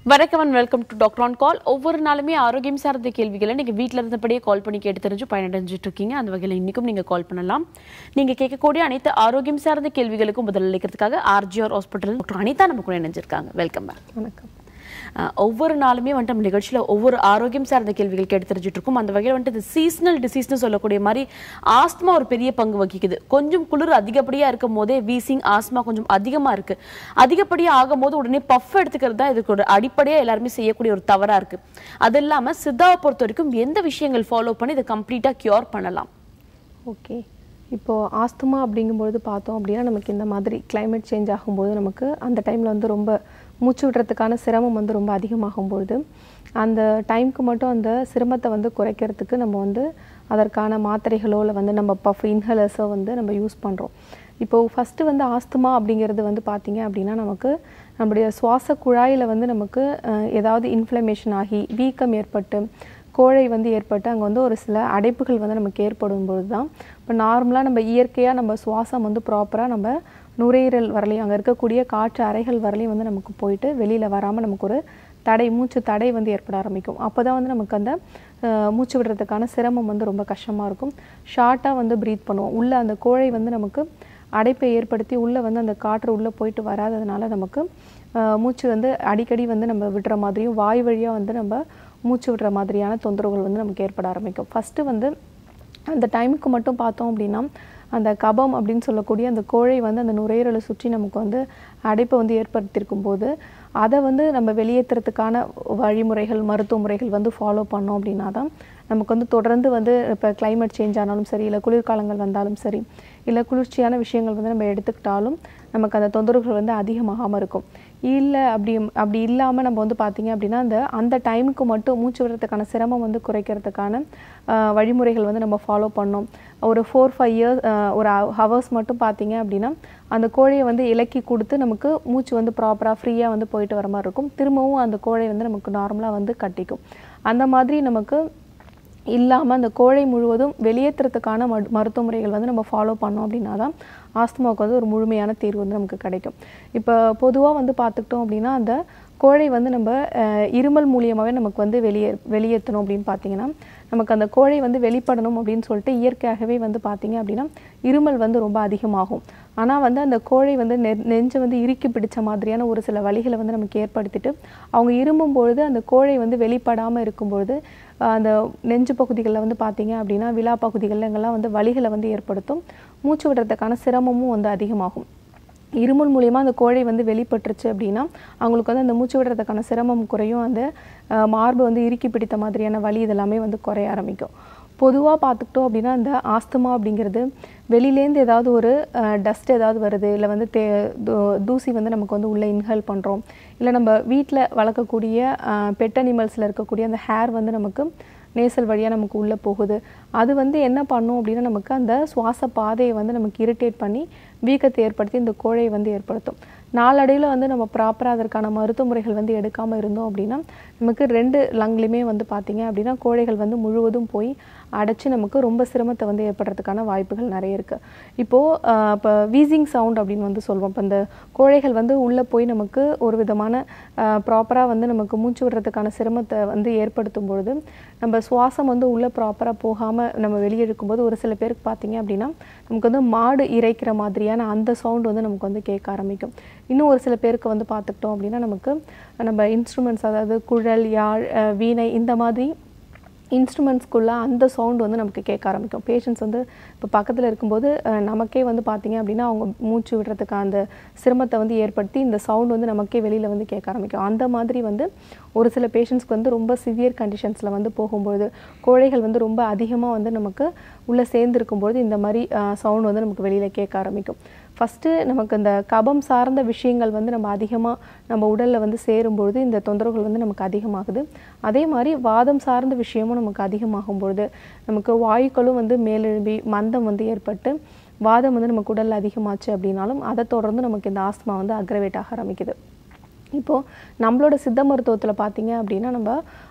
வணக்கம் and welcome to doctor on call ஒவ்வொரு நாளுமே ஆரோக்கியம் சார்ந்த கேள்விகளை நீங்கள் வீட்டில் இருந்தபடியே கால் பண்ணி கேட்டு தெரிஞ்சு பயனடைஞ்சிட்டு இருக்கீங்க அந்த வகையில் இன்றைக்கும் நீங்கள் கால் பண்ணலாம் நீங்கள் கேட்கக்கூடிய அனைத்து ஆரோக்கியம் சார்ந்த கேள்விகளுக்கும் பதில் அளிக்கிறதுக்காக ஆர்ஜிஆர் ஹாஸ்பிட்டல் டாக்டர் அனிதா நம்ம கூட இணைஞ்சிருக்காங்க வெல்கம் பேக் வணக்கம் அஹ் ஒவ்வொரு நாளுமே வந்துட்டு நம்ம நிகழ்ச்சியில் ஒவ்வொரு ஆரோக்கியம் சார்ந்த கேள்விகள் கேட்டு தெரிஞ்சுட்டு இருக்கோம் அந்த வகையில் வந்துட்டு இது சீசனல் டிசீஸ்னு சொல்லக்கூடிய மாதிரி ஆஸ்துமா ஒரு பெரிய பங்கு வகிக்குது கொஞ்சம் குளிர் அதிகப்படியாக இருக்கும் போதே வீசிங் ஆஸ்மா கொஞ்சம் அதிகமாக இருக்கு அதிகப்படியாக ஆகும் போது உடனே பஃப் எடுத்துக்கிறது தான் இதுக்கு ஒரு அடிப்படையாக எல்லாருமே செய்யக்கூடிய ஒரு தவறாக இருக்கு அது இல்லாமல் சித்தாவை பொறுத்த வரைக்கும் எந்த விஷயங்கள் ஃபாலோ பண்ணி இதை கம்ப்ளீட்டாக கியூர் பண்ணலாம் ஓகே இப்போது ஆஸ்துமா அப்படிங்கும்பொழுது பார்த்தோம் அப்படின்னா நமக்கு இந்த மாதிரி climate சேஞ்ச் ஆகும்போது நமக்கு அந்த டைமில் வந்து ரொம்ப மூச்சு விடுறதுக்கான சிரமம் வந்து ரொம்ப அதிகமாகும்பொழுது அந்த டைம்க்கு மட்டும் அந்த சிரமத்தை வந்து குறைக்கிறதுக்கு நம்ம வந்து அதற்கான மாத்திரைகளோ இல்லை வந்து நம்ம பஃப் இன்ஹலர்ஸோ வந்து நம்ம யூஸ் பண்ணுறோம் இப்போது ஃபஸ்ட்டு வந்து ஆஸ்துமா அப்படிங்கிறது வந்து பார்த்தீங்க அப்படின்னா நமக்கு நம்முடைய சுவாச குழாயில் வந்து நமக்கு அஹ், ஏதாவது இன்ஃப்ளமேஷன் ஆகி வீக்கம் ஏற்பட்டு கோழை வந்து ஏற்பட்டு அங்கே வந்து ஒரு சில அடைப்புகள் வந்து நமக்கு ஏற்படும் பொழுது தான் இப்போ நார்மலாக நம்ம இயற்கையாக நம்ம சுவாசம் வந்து ப்ராப்பராக நம்ம நுரையீரல் வரலையும் அங்கே இருக்கக்கூடிய காற்று அறைகள் வரலையும் வந்து நமக்கு போயிட்டு வெளியில் வராமல் நமக்கு ஒரு தடை மூச்சு தடை வந்து ஏற்பட ஆரம்பிக்கும் அப்போ தான் வந்து நமக்கு அந்த அஹ், மூச்சு விடுறதுக்கான சிரமம் வந்து ரொம்ப கஷ்டமாக இருக்கும் ஷார்ட்டாக வந்து ப்ரீத் பண்ணுவோம் உள்ளே அந்த கோழை வந்து நமக்கு அடைப்பை ஏற்படுத்தி உள்ளே வந்து அந்த காற்று உள்ளே போயிட்டு வராததுனால நமக்கு அஹ், மூச்சு வந்து அடிக்கடி வந்து நம்ம விடுற மாதிரியும் வாய் வழியாக வந்து நம்ம மூச்சு விடுற மாதிரியான தொந்தரவுகள் வந்து நமக்கு ஏற்பட ஆரம்பிக்கும் ஃபஸ்ட்டு வந்து அந்த டைமுக்கு மட்டும் பார்த்தோம் அப்படின்னா அந்த கபம் அப்படின்னு சொல்லக்கூடிய அந்த கோழை வந்து அந்த நுரையீரலை சுற்றி நமக்கு வந்து அடைப்பை வந்து ஏற்படுத்தியிருக்கும் போது அதை வந்து நம்ம வெளியேற்றுறதுக்கான வழிமுறைகள் மருத்துவ முறைகள் வந்து ஃபாலோ பண்ணோம் அப்படின்னா தான் நமக்கு வந்து தொடர்ந்து வந்து இப்போ climate சேஞ்ச் ஆனாலும் சரி இல்லை குளிர்காலங்கள் வந்தாலும் சரி இல்லை குளிர்ச்சியான விஷயங்கள் வந்து நம்ம எடுத்துக்கிட்டாலும் நமக்கு அந்த தொந்தரவுகள் வந்து அதிகமாகாமல் இருக்கும் இல்லை அப்படி அப்படி இல்லாமல் நம்ம வந்து பார்த்தீங்க அப்படின்னா அந்த அந்த டைமுக்கு மட்டும் மூச்சு விடுறதுக்கான சிரமம் வந்து குறைக்கிறதுக்கான ஆஹ், வழிமுறைகள் வந்து நம்ம ஃபாலோ பண்ணோம் ஒரு ஃபோர் ஃபைவ் இயர்ஸ் ஒரு ஹவர்ஸ் மட்டும் பார்த்தீங்க அப்படின்னா அந்த கோழியை வந்து இலக்கி கொடுத்து நமக்கு மூச்சு வந்து ப்ராப்பராக ஃப்ரீயாக வந்து போயிட்டு வர மாதிரி இருக்கும் திரும்பவும் அந்த கோழை வந்து நமக்கு நார்மலாக வந்து கட்டிக்கும் அந்த மாதிரி நமக்கு இல்லாமல் அந்த கோழை முழுவதும் வெளியேற்றுறதுக்கான மரு மருத்துவ முறைகள் வந்து நம்ம ஃபாலோ பண்ணோம் அப்படின்னா தான் ஆஸ்துமாவுக்கு வந்து ஒரு முழுமையான தீர்வு வந்து நமக்கு கிடைக்கும் இப்போ பொதுவாக வந்து பார்த்துக்கிட்டோம் அப்படின்னா அந்த கோழை வந்து நம்ம அஹ், இருமல் மூலியமாகவே நமக்கு வந்து வெளியே வெளியேற்றணும் அப்படின்னு பார்த்தீங்கன்னா நமக்கு அந்த கோழை வந்து வெளிப்படணும் அப்படின்னு சொல்லிட்டு இயற்கையாகவே வந்து பார்த்தீங்க அப்படின்னா இருமல் வந்து ரொம்ப அதிகமாகும் ஆனால் வந்து அந்த கோழை வந்து நெ நெஞ்சை வந்து இறுக்கி பிடிச்ச மாதிரியான ஒரு சில வழிகளை வந்து நமக்கு ஏற்படுத்திட்டு அவங்க இருமும் பொழுது அந்த கோழை வந்து வெளிப்படாமல் இருக்கும் பொழுது ஆஹ் அந்த நெஞ்சு பகுதிகளில் வந்து பார்த்தீங்க அப்படின்னா விழா பகுதிகளில் இங்கெல்லாம் வந்து வலிகளை வந்து ஏற்படுத்தும் மூச்சு விடுறதுக்கான சிரமமும் வந்து அதிகமாகும் இருமல் மூலியமாக அந்த கோழை வந்து வெளிப்பட்டுருச்சு அப்படின்னா அவங்களுக்கு வந்து அந்த மூச்சு விடுறதுக்கான சிரமம் குறையும் அந்த ஆஹ் மார்பு வந்து இறுக்கி பிடித்த மாதிரியான வலி இதெல்லாமே வந்து குறைய ஆரம்பிக்கும் பொதுவாக பார்த்துக்கிட்டோம் அப்படின்னா இந்த ஆஸ்துமா அப்படிங்கிறது வெளியிலேருந்து ஏதாவது ஒரு டஸ்ட் ஏதாவது வருது இல்லை வந்து தே தூ- தூசி வந்து நமக்கு வந்து உள்ளே இன்ஹேல் பண்ணுறோம் இல்லை நம்ம வீட்டில் வளர்க்கக்கூடிய பெட் அனிமல்ஸில் இருக்கக்கூடிய அந்த ஹேர் வந்து நமக்கு நேசல் வழியாக நமக்கு உள்ளே போகுது அது வந்து என்ன பண்ணும் அப்படின்னா நமக்கு அந்த சுவாச பாதையை வந்து நமக்கு இரிட்டேட் பண்ணி வீக்கத்தை ஏற்படுத்தி இந்த கோழையை வந்து ஏற்படுத்தும் நாளடைவில் வந்து நம்ம ப்ராப்பராக அதற்கான மருத்துவ முறைகள் வந்து எடுக்காமல் இருந்தோம் அப்படின்னா நமக்கு ரெண்டு லங்லையுமே வந்து பார்த்தீங்க அப்படின்னா கோழைகள் வந்து முழுவதும் போய் அடைச்சி நமக்கு ரொம்ப சிரமத்தை வந்து ஏற்படுறதுக்கான வாய்ப்புகள் நிறைய இருக்குது இப்போது இப்போ வீசிங் சவுண்ட் அப்படின்னு வந்து சொல்லுவோம் இப்போ இந்த கோழைகள் வந்து உள்ளே போய் நமக்கு ஒரு விதமான ப்ராப்பராக வந்து நமக்கு மூச்சு விடுறதுக்கான சிரமத்தை வந்து ஏற்படுத்தும் பொழுது நம்ம சுவாசம் வந்து உள்ளே ப்ராப்பராக போகாமல் நம்ம வெளியே இருக்கும்போது ஒரு சில பேருக்கு பார்த்தீங்க அப்படின்னா நமக்கு வந்து மாடு இறைக்கிற மாதிரியான அந்த சவுண்ட் வந்து நமக்கு வந்து கேட்க ஆரம்பிக்கும் இன்னும் ஒரு சில பேருக்கு வந்து பார்த்துக்கிட்டோம் அப்படின்னா நமக்கு நம்ம இன்ஸ்ட்ருமெண்ட்ஸ் அதாவது குழல் யாழ் அஹ், வீணை இந்த மாதிரி இன்ஸ்ட்ருமெண்ட்ஸ்குள்ளே அந்த சவுண்ட் வந்து நமக்கு கேட்க ஆரம்பிக்கும் பேஷண்ட்ஸ் வந்து இப்போ பக்கத்தில் இருக்கும்போது அஹ், நமக்கே வந்து பார்த்தீங்க அப்படின்னா அவங்க மூச்சு விடுறதுக்கு அந்த சிரமத்தை வந்து ஏற்படுத்தி இந்த சவுண்ட் வந்து நமக்கே வெளியில் வந்து கேட்க ஆரம்பிக்கும் அந்த மாதிரி வந்து ஒரு சில பேஷண்ட்ஸ்க்கு வந்து ரொம்ப சிவியர் கண்டிஷன்ஸில் வந்து போகும்பொழுது கோழைகள் வந்து ரொம்ப அதிகமாக வந்து நமக்கு உள்ளே சேர்ந்துருக்கும்பொழுது இந்த மாதிரி சவுண்ட் வந்து நமக்கு வெளியில் கேட்க ஆரம்பிக்கும் ஃபஸ்ட்டு நமக்கு இந்த கபம் சார்ந்த விஷயங்கள் வந்து நம்ம அதிகமாக நம்ம உடலில் வந்து சேரும்பொழுது இந்த தொந்தரவுகள் வந்து நமக்கு அதிகமாகுது அதே மாதிரி வாதம் சார்ந்த விஷயமும் நமக்கு அதிகமாகும் பொழுது நமக்கு வாயுக்களும் வந்து மேலெழும்பி மந்தம் வந்து ஏற்பட்டு வாதம் வந்து நமக்கு உடலில் அதிகமாச்சு அப்படின்னாலும் அதை தொடர்ந்து நமக்கு இந்த ஆஸ்துமா வந்து அக்ரவேட் ஆக ஆரம்பிக்குது இப்போது நம்மளோட சித்த மருத்துவத்தில் பார்த்தீங்க அப்படின்னா நம்ம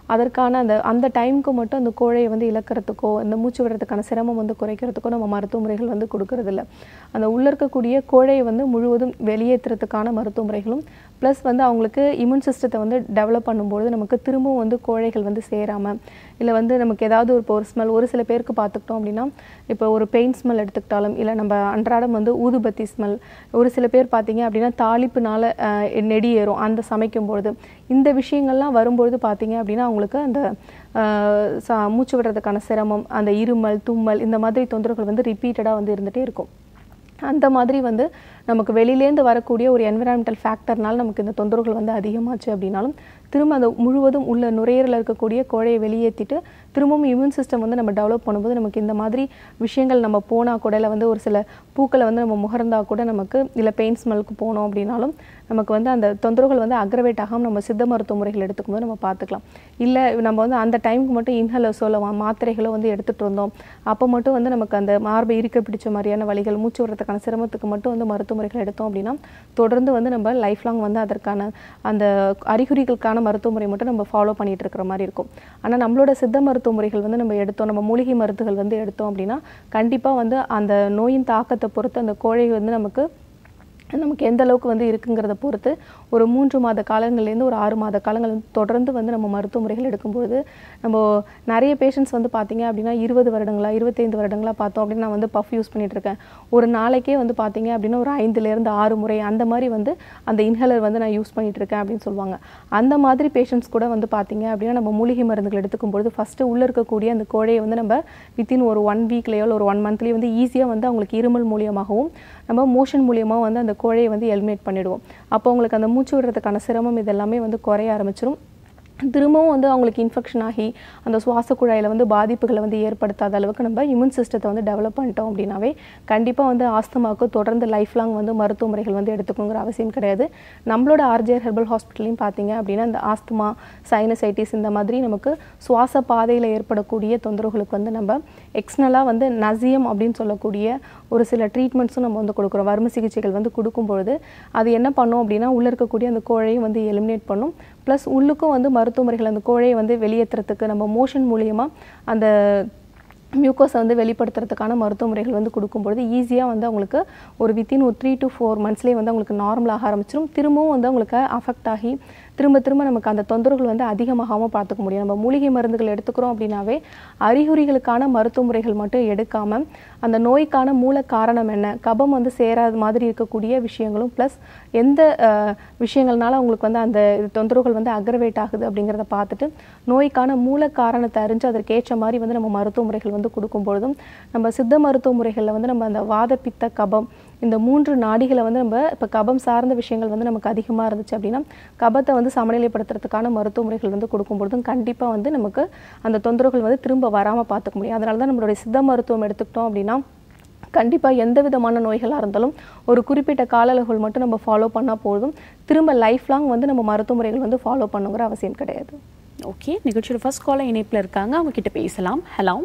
அதற்கான அந்த அந்த டைமுக்கு மட்டும் அந்த கோழையை வந்து இழக்கிறதுக்கோ இந்த மூச்சு விடுறதுக்கான சிரமம் வந்து குறைக்கிறதுக்கோ நம்ம மருத்துவ முறைகள் வந்து கொடுக்கறதில்ல அந்த உள்ள இருக்கக்கூடிய கோழையை வந்து முழுவதும் வெளியேற்றுறதுக்கான மருத்துவ முறைகளும் ப்ளஸ் வந்து அவங்களுக்கு இம்யூன் சிஸ்டத்தை வந்து டெவலப் பண்ணும்போது நமக்கு திரும்பவும் வந்து கோழைகள் வந்து சேராமல் இல்லை வந்து நமக்கு ஏதாவது ஒரு இப்போ ஒரு ஸ்மெல் ஒரு சில பேருக்கு பார்த்துக்கிட்டோம் அப்படின்னா இப்போ ஒரு பெயின் ஸ்மெல் எடுத்துக்கிட்டாலும் இல்லை நம்ம அன்றாடம் வந்து ஊதுபத்தி ஸ்மெல் ஒரு சில பேர் பார்த்தீங்க அப்படின்னா தாளிப்புனால அஹ், நெடி ஏறும் அந்த சமைக்கும் பொழுது இந்த விஷயங்கள்லாம் வரும்பொழுது பார்த்தீங்க அப்படின்னா அவங்களுக்கு அந்த அஹ், ச- மூச்சு விடுறதுக்கான சிரமம் அந்த இருமல் தும்மல் இந்த மாதிரி தொந்தரவுகள் வந்து ரிப்பீட்டடாக வந்து இருந்துகிட்டே இருக்கும் அந்த மாதிரி வந்து நமக்கு வெளியிலேருந்து வரக்கூடிய ஒரு என்விரான்மெண்டல் ஃபேக்டர்னால நமக்கு இந்த தொந்தரவுகள் வந்து அதிகமாச்சு அப்படின்னாலும் திரும்ப அந்த முழுவதும் உள்ள நுரையீரலில் இருக்கக்கூடிய கோழையை வெளியேற்றிட்டு திரும்பவும் இம்யூன் சிஸ்டம் வந்து நம்ம டெவலப் பண்ணும்போது நமக்கு இந்த மாதிரி விஷயங்கள் நம்ம போனால் கூட இல்லை வந்து ஒரு சில பூக்களை வந்து நம்ம முகர்ந்தா கூட நமக்கு இல்லை பெயின் ஸ்மெல்க்கு போனோம் அப்படின்னாலும் நமக்கு வந்து அந்த தொந்தரவுகள் வந்து அக்ரவேட் ஆகாமல் நம்ம சித்த மருத்துவ முறைகள் எடுத்துக்கும்போது நம்ம பார்த்துக்கலாம் இல்லை நம்ம வந்து அந்த டைமுக்கு மட்டும் இன்ஹலர்ஸோ இல்லை மாத்திரைகளோ வந்து எடுத்துகிட்டு இருந்தோம் அப்போ மட்டும் வந்து நமக்கு அந்த மார்பை இருக்க பிடிச்ச மாதிரியான வலிகள் மூச்சு விடுறதுக்கான சிரமத்துக்கு மட்டும் வந்து மருத்துவ முறைகள் எடுத்தோம் அப்படின்னா தொடர்ந்து வந்து நம்ம லைஃப் லாங் வந்து அதற்கான அந்த அறிகுறிகளுக்கான மருத்துவ முறை மட்டும் நம்ம ஃபாலோ பண்ணிட்டு இருக்கிற மாதிரி இருக்கும் ஆனால் நம்மளோட சித்த மருத்துவ முறைகள் வந்து நம்ம எடுத்தோம் நம்ம மூலிகை மருந்துகள் வந்து எடுத்தோம் அப்படின்னா கண்டிப்பாக வந்து அந்த நோயின் தாக்கத்தை பொறுத்து அந்த கோழை வந்து நமக்கு நமக்கு எந்த அளவுக்கு வந்து இருக்குங்கிறத பொறுத்து ஒரு மூன்று மாத காலங்கள்லேருந்து ஒரு ஆறு மாத காலங்கள் வந்து தொடர்ந்து வந்து நம்ம மருத்துவ முறைகள் எடுக்கும்போது நம்ம நிறைய பேஷண்ட்ஸ் வந்து பார்த்தீங்க அப்படின்னா இருபது வருடங்களா இருபத்தைந்து வருடங்களா பார்த்தோம் அப்படின்னு நான் வந்து பஃப் யூஸ் பண்ணிட்டு இருக்கேன் ஒரு நாளைக்கே வந்து பார்த்தீங்க அப்படின்னா ஒரு ஐந்துலேருந்து ஆறு முறை அந்த மாதிரி வந்து அந்த இன்ஹேலர் வந்து நான் யூஸ் பண்ணிட்டு இருக்கேன் அப்படின்னு சொல்லுவாங்க அந்த மாதிரி பேஷண்ட்ஸ் கூட வந்து பார்த்தீங்க அப்படின்னா நம்ம மூலிகை மருந்துகள் எடுத்துக்கும் பொழுது ஃபஸ்ட்டு உள்ளே இருக்கக்கூடிய அந்த கோழையை வந்து நம்ம வித்தின் ஒரு ஒன் வீக்லேயோ இல்லை ஒரு ஒன் மந்த்லேயோ வந்து ஈஸியாக வந்து அவங்களுக்கு இருமல் மூலியமாகவும் நம்ம மோஷன் மூலியமாக வந்து அந்த கோழையை வந்து எலிமினேட் பண்ணிடுவோம் அப்போ அவங்களுக்கு அந்த மூச்சு விடுறதுக்கான சிரமம் இதெல்லாமே வந்து குறைய ஆரம்பிச்சிரும் திரும்பவும் வந்து அவங்களுக்கு இன்ஃபெக்ஷன் ஆகி அந்த சுவாச குழாயில் வந்து பாதிப்புகளை வந்து ஏற்படுத்தாத அளவுக்கு நம்ம இம்யூன் சிஸ்டத்தை வந்து டெவலப் பண்ணிட்டோம் அப்படின்னாவே கண்டிப்பாக வந்து ஆஸ்துமாவுக்கு தொடர்ந்து லைஃப் லாங் வந்து மருத்துவ முறைகள் வந்து எடுத்துக்கணுங்கிற அவசியம் கிடையாது நம்மளோட ஆர்ஜிஆர் ஹெர்பல் ஹாஸ்பிட்டலையும் பார்த்தீங்க அப்படின்னா இந்த ஆஸ்துமா சைனசைட்டிஸ் இந்த மாதிரி நமக்கு சுவாச பாதையில் ஏற்படக்கூடிய தொந்தரவுகளுக்கு வந்து நம்ம எக்ஸ்னலாக வந்து நசியம் அப்படின்னு சொல்லக்கூடிய ஒரு சில ட்ரீட்மெண்ட்ஸும் நம்ம வந்து கொடுக்குறோம் வறுமை சிகிச்சைகள் வந்து கொடுக்கும் பொழுது அது என்ன பண்ணும் அப்படின்னா உள்ளே இருக்கக்கூடிய அந்த கோழையும் வந்து எலிமினேட் பண்ணும் ப்ளஸ் உள்ளுக்கும் வந்து மருத்துவ முறைகள் அந்த கோழையை வந்து வெளியேற்றுறதுக்கு நம்ம மோஷன் மூலியமாக அந்த மியூக்கோஸை வந்து வெளிப்படுத்துறதுக்கான மருத்துவ முறைகள் வந்து கொடுக்கும்பொழுது ஈஸியாக வந்து அவங்களுக்கு ஒரு வித்தின் ஒரு த்ரீ டு ஃபோர் மந்த்ஸ்லேயே வந்து அவங்களுக்கு நார்மலாக ஆரம்பிச்சிடும் திரும்பவும் வந்து அவங்களுக்கு அஃபெக்ட் ஆகி திரும்ப திரும்ப நமக்கு அந்த தொந்தரவுகள் வந்து அதிகமாகாமல் பார்த்துக்க முடியும் நம்ம மூலிகை மருந்துகள் எடுத்துக்கிறோம் அப்படின்னாவே அறிகுறிகளுக்கான மருத்துவ முறைகள் மட்டும் எடுக்காமல் அந்த நோய்க்கான மூல காரணம் என்ன கபம் வந்து சேராத மாதிரி இருக்கக்கூடிய விஷயங்களும் ப்ளஸ் எந்த அஹ், விஷயங்கள்னால அவங்களுக்கு வந்து அந்த தொந்தரவுகள் வந்து அக்ரவேட் ஆகுது அப்படிங்கிறத பார்த்துட்டு நோய்க்கான மூல காரணத்தை அறிஞ்சு அதற்கேற்ற மாதிரி வந்து நம்ம மருத்துவ முறைகள் வந்து கொடுக்கும் பொழுதும் நம்ம சித்த மருத்துவ முறைகளில் வந்து நம்ம அந்த வாத பித்த கபம் இந்த மூன்று நாடிகளை வந்து நம்ம இப்போ கபம் சார்ந்த விஷயங்கள் வந்து நமக்கு அதிகமாக இருந்துச்சு அப்படின்னா கபத்தை வந்து சமநிலைப்படுத்துறதுக்கான மருத்துவ முறைகள் வந்து கொடுக்கும் பொழுதும் கண்டிப்பாக வந்து நமக்கு அந்த தொந்தரவுகள் வந்து திரும்ப வராமல் பார்த்துக்க முடியும் அதனால தான் நம்மளுடைய சித்த மருத்துவம் எடுத்துக்கிட்டோம் அப்படின்னா கண்டிப்பாக எந்த விதமான நோய்களாக இருந்தாலும் ஒரு குறிப்பிட்ட கால அளவுகள் மட்டும் நம்ம ஃபாலோ பண்ணால் போதும் திரும்ப லைஃப் லாங் வந்து நம்ம மருத்துவ முறைகள் வந்து ஃபாலோ பண்ணுங்கிற அவசியம் கிடையாது ஓகே நிகழ்ச்சியோட ஃபர்ஸ்ட் காலர் இணைப்பில் இருக்காங்க அவங்க கிட்ட பேசலாம் hello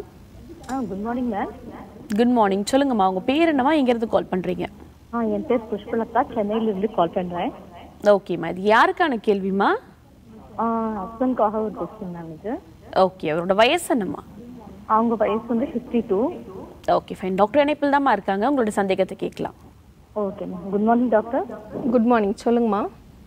ah good morning ma'am good morning சொல்லுங்கம்மா உங்க பேர் என்னவா எங்கேருந்து கால் பண்றீங்க ஆ என் பேர் புஷ்பலதா சென்னையிலேருந்து கால் பண்ணுறேன் ஓகேம்மா இது யாருக்கான கேள்விமா ஆ ஹஸ்பண்ட்காக ஒரு கொஸ்டின் மேம் இது ஓகே அவரோட வயசு என்னம்மா அவங்க வயசு வந்து fifty two okay fine doctor இணைப்பில் தான்மா இருக்காங்க உங்களோட சந்தேகத்தை கேட்கலாம் okay ma'am good morning doctor good morning சொல்லுங்கம்மா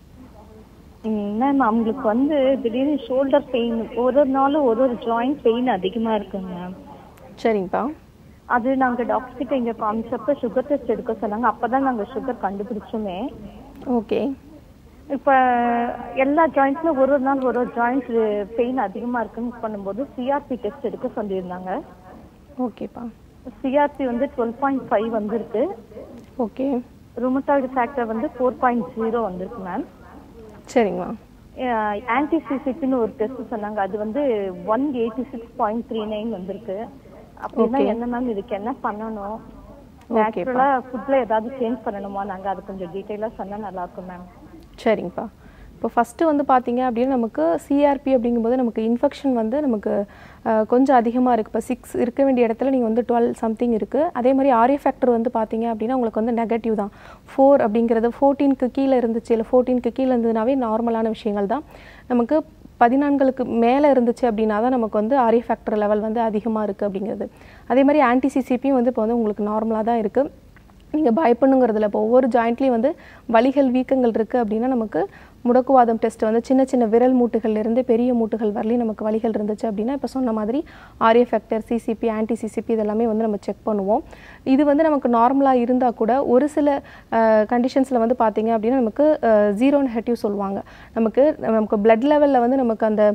மேம் அவங்களுக்கு வந்து திடீர்னு ஷோல்டர் பெயின் ஒரு ஒரு நாளும் ஒரு ஒரு ஜாயிண்ட் பெயின் அதிகமாக இருக்குங்க மேம் சரிங்கப்பா அது நாங்கள் டாக்டர் கிட்ட இங்கே காமிச்சப்ப சுகர் டெஸ்ட் எடுக்க சொன்னாங்க அப்போ தான் நாங்கள் சுகர் கண்டுபிடிச்சோமே ஓகே இப்போ எல்லா ஜாயிண்ட்ஸ்லையும் ஒரு ஒரு நாள் ஒரு ஒரு ஜாயிண்ட் பெயின் அதிகமாக இருக்குன்னு பண்ணும்போது சிஆர்பி டெஸ்ட் எடுக்க சொல்லியிருந்தாங்க ஓகேப்பா சிஆர்பி வந்து டுவெல் பாயிண்ட் ஃபைவ் வந்திருக்கு ஓகே ருமட்டாய்டு ஃபேக்டர் வந்து ஃபோர் பாயிண்ட் ஜீரோ வந்திருக்கு மேம் சரிங்கம்மா ஆன்டிசிசிபின்னு ஒரு டெஸ்ட் சொன்னாங்க அது வந்து one eighty six point three nine வந்திருக்கு அப்படின்னா Okay. என்ன மேம் இதுக்கு என்ன பண்ணணும் Okay, நேச்சுரலா ஃபுட்ல ஏதாவது சேஞ்ச் பண்ணணுமா நாங்க அது கொஞ்சம் டீட்டெயிலா சொன்னா நல்லா இருக்கும் மேம் சரிங்கப்பா இப்போ ஃபஸ்ட்டு வந்து பார்த்தீங்க அப்படின்னா நமக்கு சிஆர்பி அப்படிங்கும்போது நமக்கு இன்ஃபெக்ஷன் வந்து நமக்கு அஹ், கொஞ்சம் அதிகமாக இருக்குது இப்போ சிக்ஸ் இருக்க வேண்டிய இடத்துல நீங்கள் வந்து டுவெல் சம்திங் இருக்குது அதே மாதிரி ஆரிய ஃபேக்டர் வந்து பார்த்தீங்க அப்படின்னா உங்களுக்கு வந்து நெகட்டிவ் தான் ஃபோர் அப்படிங்கிறது ஃபோர்டீனுக்கு கீழே இருந்துச்சு இல்லை ஃபோர்டீனுக்கு கீழே இருந்ததுனாவே நார்மலான விஷயங்கள் தான் நமக்கு பதினான்களுக்கு மேலே இருந்துச்சு அப்படின்னா தான் நமக்கு வந்து ஆரிய ஃபேக்டர் லெவல் வந்து அதிகமாக இருக்குது அப்படிங்கிறது அதே மாதிரி ஆன்டிசிசிபியும் வந்து இப்போ வந்து உங்களுக்கு நார்மலாக தான் இருக்குது நீங்கள் பயப்படணுங்கிறதுல இப்போ ஒவ்வொரு ஜாயிண்ட்லேயும் வந்து வலிகள் வீக்கங்கள் இருக்குது அப்படின்னா நமக்கு முடக்குவாதம் டெஸ்ட் வந்து சின்ன சின்ன விரல் மூட்டுகள்ல இருந்து பெரிய மூட்டுகள் வரலையும் நமக்கு வலிகள் இருந்துச்சு அப்படின்னா இப்போ சொன்ன மாதிரி ஆரிய ஃபேக்டர் சிசிபி ஆன்டி சிசிபி இதெல்லாமே வந்து நம்ம செக் பண்ணுவோம் இது வந்து நமக்கு நார்மலாக இருந்தால் கூட ஒரு சில கண்டிஷன்ஸில் வந்து பார்த்தீங்க அப்படின்னா நமக்கு ஜீரோ நெகட்டிவ் சொல்லுவாங்க நமக்கு நமக்கு பிளட் லெவலில் வந்து நமக்கு அந்த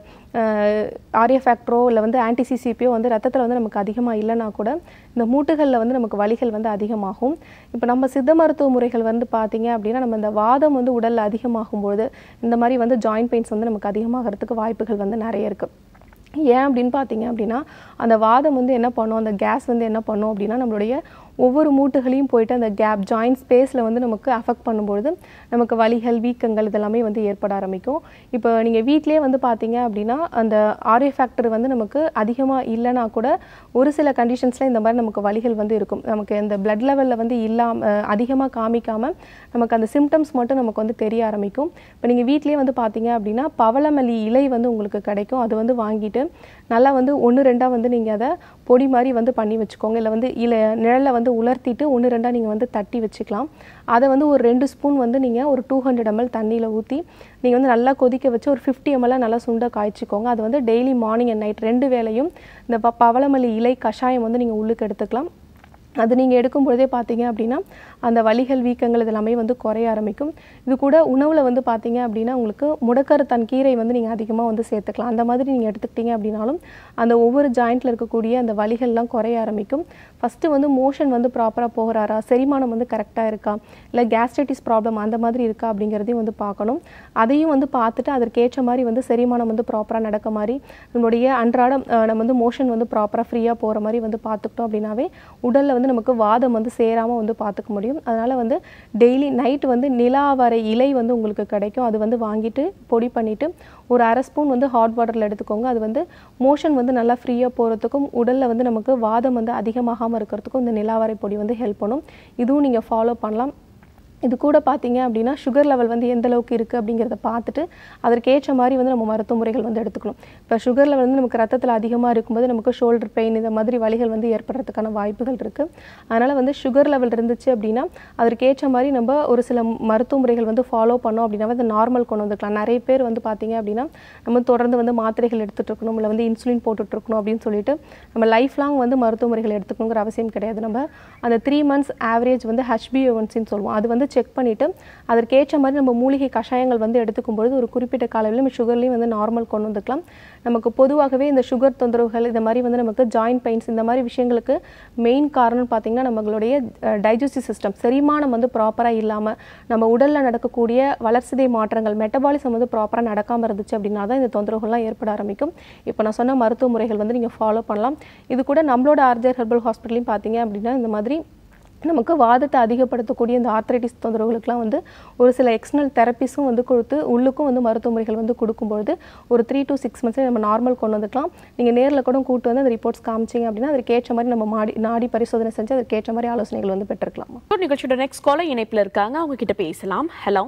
ஆரிய ஃபேக்டரோ இல்லை வந்து ஆன்டி சிசிபியோ வந்து ரத்தத்தில் வந்து நமக்கு அதிகமாக இல்லைனா கூட இந்த மூட்டுகளில் வந்து நமக்கு வலிகள் வந்து அதிகமாகும் இப்போ நம்ம சித்த மருத்துவ முறைகள் வந்து பார்த்தீங்க அப்படின்னா நம்ம இந்த வாதம் வந்து உடலில் அதிகமாகும் பொழுது இந்த மாதிரி வந்து ஜாயிண்ட் பெயின்ஸ் வந்து நமக்கு அதிகமாகிறதுக்கு வாய்ப்புகள் வந்து நிறைய இருக்குது ஏன் அப்படின்னு பார்த்தீங்க அப்படின்னா அந்த வாதம் வந்து என்ன பண்ணும் அந்த கேஸ் வந்து என்ன பண்ணும் அப்படின்னா நம்மளுடைய ஒவ்வொரு மூட்டுகளையும் போயிட்டு அந்த கேப் ஜாயிண்ட் ஸ்பேஸில் வந்து நமக்கு அஃபெக்ட் பண்ணும்பொழுது நமக்கு வலிகள் வீக்கங்கள் இதெல்லாமே வந்து ஏற்பட ஆரம்பிக்கும் இப்போ நீங்கள் வீட்டிலேயே வந்து பார்த்தீங்க அப்படின்னா அந்த ஆரிய ஃபேக்டர் வந்து நமக்கு அதிகமாக இல்லைனா கூட ஒரு சில கண்டிஷன்ஸில் இந்த மாதிரி நமக்கு வலிகள் வந்து இருக்கும் நமக்கு இந்த பிளட் லெவலில் வந்து இல்லாமல் அதிகமாக காமிக்காமல் நமக்கு அந்த சிம்டம்ஸ் மட்டும் நமக்கு வந்து தெரிய ஆரம்பிக்கும் இப்போ நீங்கள் வீட்டிலேயே வந்து பார்த்தீங்க அப்படின்னா பவளமல்லி இலை வந்து உங்களுக்கு கிடைக்கும் அது வந்து வாங்கிட்டு நல்லா வந்து ஒன்று ரெண்டாக வந்து நீங்கள் அதை பொடி மாதிரி வந்து பண்ணி வச்சுக்கோங்க இல்லை வந்து இல நிழலை வந்து உலர்த்திட்டு ஒன்று ரெண்டாக நீங்கள் வந்து தட்டி வச்சுக்கலாம் அதை வந்து ஒரு ரெண்டு ஸ்பூன் வந்து நீங்கள் ஒரு டூ ஹண்ட்ரட் எம்எல் தண்ணியில் ஊற்றி நீங்கள் வந்து நல்லா கொதிக்க வச்சு ஒரு ஃபிஃப்டி எம்எல்லாம் நல்லா சுண்ட காய்ச்சிக்கோங்க அது வந்து டெய்லி மார்னிங் அண்ட் நைட் ரெண்டு வேளையும் இந்த ப பவளமல்லி இலை கஷாயம் வந்து நீங்கள் உள்ளுக்கு எடுத்துக்கலாம் அது நீங்கள் எடுக்கும் பொழுதே பார்த்தீங்க அப்படின்னா அந்த வலிகள் வீக்கங்கள் இதெல்லாமே வந்து குறைய ஆரம்பிக்கும் இது கூட உணவில் வந்து பார்த்தீங்க அப்படின்னா உங்களுக்கு முடக்கரத்தான் கீரை வந்து நீங்கள் அதிகமாக வந்து சேர்த்துக்கலாம் அந்த மாதிரி நீங்கள் எடுத்துக்கிட்டீங்க அப்படின்னாலும் அந்த ஒவ்வொரு ஜாயிண்ட்டில் இருக்கக்கூடிய அந்த வலிகள்லாம் குறைய ஆரம்பிக்கும் ஃபஸ்ட்டு வந்து மோஷன் வந்து ப்ராப்பராக போகிறாரா செரிமானம் வந்து கரெக்டாக இருக்கா இல்லை கேஸ்ட்ரைட்டிஸ் ப்ராப்ளம் அந்த மாதிரி இருக்கா அப்படிங்கிறதையும் வந்து பார்க்கணும் அதையும் வந்து பார்த்துட்டு அதற்கேற்ற மாதிரி வந்து செரிமானம் வந்து ப்ராப்பராக நடக்க மாதிரி நம்மளுடைய அன்றாடம் அஹ், நம்ம வந்து மோஷன் வந்து ப்ராப்பராக ஃப்ரீயாக போகிற மாதிரி வந்து பார்த்துக்கிட்டோம் அப்படின்னாவே உடலில் வந்து நமக்கு வாதம் வந்து சேராமல் வந்து பார்த்துக்க முடியும் அதனால் வந்து டெய்லி நைட் வந்து நிலாவரை இலை வந்து உங்களுக்கு கிடைக்கும் அது வந்து வாங்கிட்டு பொடி பண்ணிவிட்டு ஒரு அரை ஸ்பூன் வந்து ஹாட் வாட்டரில் எடுத்துக்கோங்க அது வந்து மோஷன் வந்து நல்லா ஃப்ரீயாக போகிறதுக்கும் உடலில் வந்து நமக்கு வாதம் வந்து அதிகமாகாமல் இருக்கிறதுக்கும் இந்த நிலாவரை பொடி வந்து ஹெல்ப் பண்ணும் இதுவும் நீங்கள் ஃபாலோ பண்ணலாம் இது கூட பார்த்தீங்க அப்படின்னா சுகர் லெவல் வந்து எந்த அளவுக்கு இருக்குது அப்படிங்கிறத பார்த்துட்டு அதற்கேற்ற மாதிரி வந்து நம்ம மருத்துவ முறைகள் வந்து எடுத்துக்கணும் இப்போ சுகர் லெவல் வந்து நமக்கு ரத்தத்தில் அதிகமாக இருக்கும்போது நமக்கு ஷோல்டர் பெயின் இந்த மாதிரி வலிகள் வந்து ஏற்படுறதுக்கான வாய்ப்புகள் இருக்குது அதனால் வந்து சுகர் லெவல் இருந்துச்சு அப்படின்னா அதற்கேற்ற மாதிரி நம்ம ஒரு சில மருத்துவ முறைகள் வந்து ஃபாலோ பண்ணோம் அப்படின்னா வந்து நார்மல் கொண்டு வந்துக்கலாம் நிறைய பேர் வந்து பார்த்தீங்க அப்படின்னா நம்ம தொடர்ந்து வந்து மாத்திரைகள் எடுத்துகிட்டு இருக்கணும் இல்லை வந்து இன்சுலின் போட்டுட்டு இருக்கணும் அப்படின்னு சொல்லிட்டு நம்ம லைஃப் லாங் வந்து மருத்துவ முறைகள் எடுத்துக்கணுங்கிற அவசியம் கிடையாது நம்ம அந்த த்ரீ மந்த்ஸ் ஆவரேஜ் வந்து ஹெச்பிஓன்சின்னு சொல்லுவோம் அது வந்து செக் பண்ணிவிட்டு அதற்கேற்ற மாதிரி நம்ம மூலிகை கஷாயங்கள் வந்து எடுத்துக்கும் பொழுது ஒரு குறிப்பிட்ட காலையில் நம்ம சுகர்லேயும் வந்து நார்மல் கொண்டு வந்துக்கலாம் நமக்கு பொதுவாகவே இந்த சுகர் தொந்தரவுகள் இந்த மாதிரி வந்து நமக்கு ஜாயிண்ட் பெயின்ஸ் இந்த மாதிரி விஷயங்களுக்கு மெயின் காரணம் பார்த்தீங்கன்னா நம்மளுடைய டைஜஸ்டிவ் சிஸ்டம் செரிமானம் வந்து ப்ராப்பராக இல்லாமல் நம்ம உடலில் நடக்கக்கூடிய வளர்சிதை மாற்றங்கள் மெட்டபாலிசம் வந்து ப்ராப்பராக நடக்காமல் இருந்துச்சு அப்படின்னா தான் இந்த தொந்தரவுகள்லாம் ஏற்பட ஆரம்பிக்கும் இப்போ நான் சொன்ன மருத்துவ முறைகள் வந்து நீங்கள் ஃபாலோ பண்ணலாம் இது கூட நம்மளோட ஆர்ஜர் ஹெர்பல் ஹாஸ்பிட்டலையும் பார்த்தீங்க அப்படின்னா இந்த மாதிரி நமக்கு வாதத்தை அதிகப்படுத்தக்கூடிய இந்த ஆர்த்ரைட்டிஸ் தொந்தரவுகளுக்குலாம் வந்து ஒரு சில எக்ஸ்டர்னல் தெரப்பிஸும் வந்து கொடுத்து உள்ளுக்கும் வந்து மருத்துவ முறைகள் வந்து கொடுக்கும்பொழுது ஒரு த்ரீ to சிக்ஸ் மந்த்ஸ் நம்ம நார்மல் கொண்டு வந்துக்கலாம் நீங்கள் நேரில் கூட கூட்டு வந்து அந்த ரிப்போர்ட்ஸ் காமிச்சிங்க அப்படின்னா அதற்கேற்ற மாதிரி நம்ம மாடி நாடி பரிசோதனை செஞ்சு அதற்கேற்ற மாதிரி ஆலோசனைகள் வந்து பெற்றுக்கலாமா ஒரு நிகழ்ச்சியோட நெக்ஸ்ட் காலர் இணைப்புல இருக்காங்க அவங்க கிட்ட பேசலாம் ஹலோ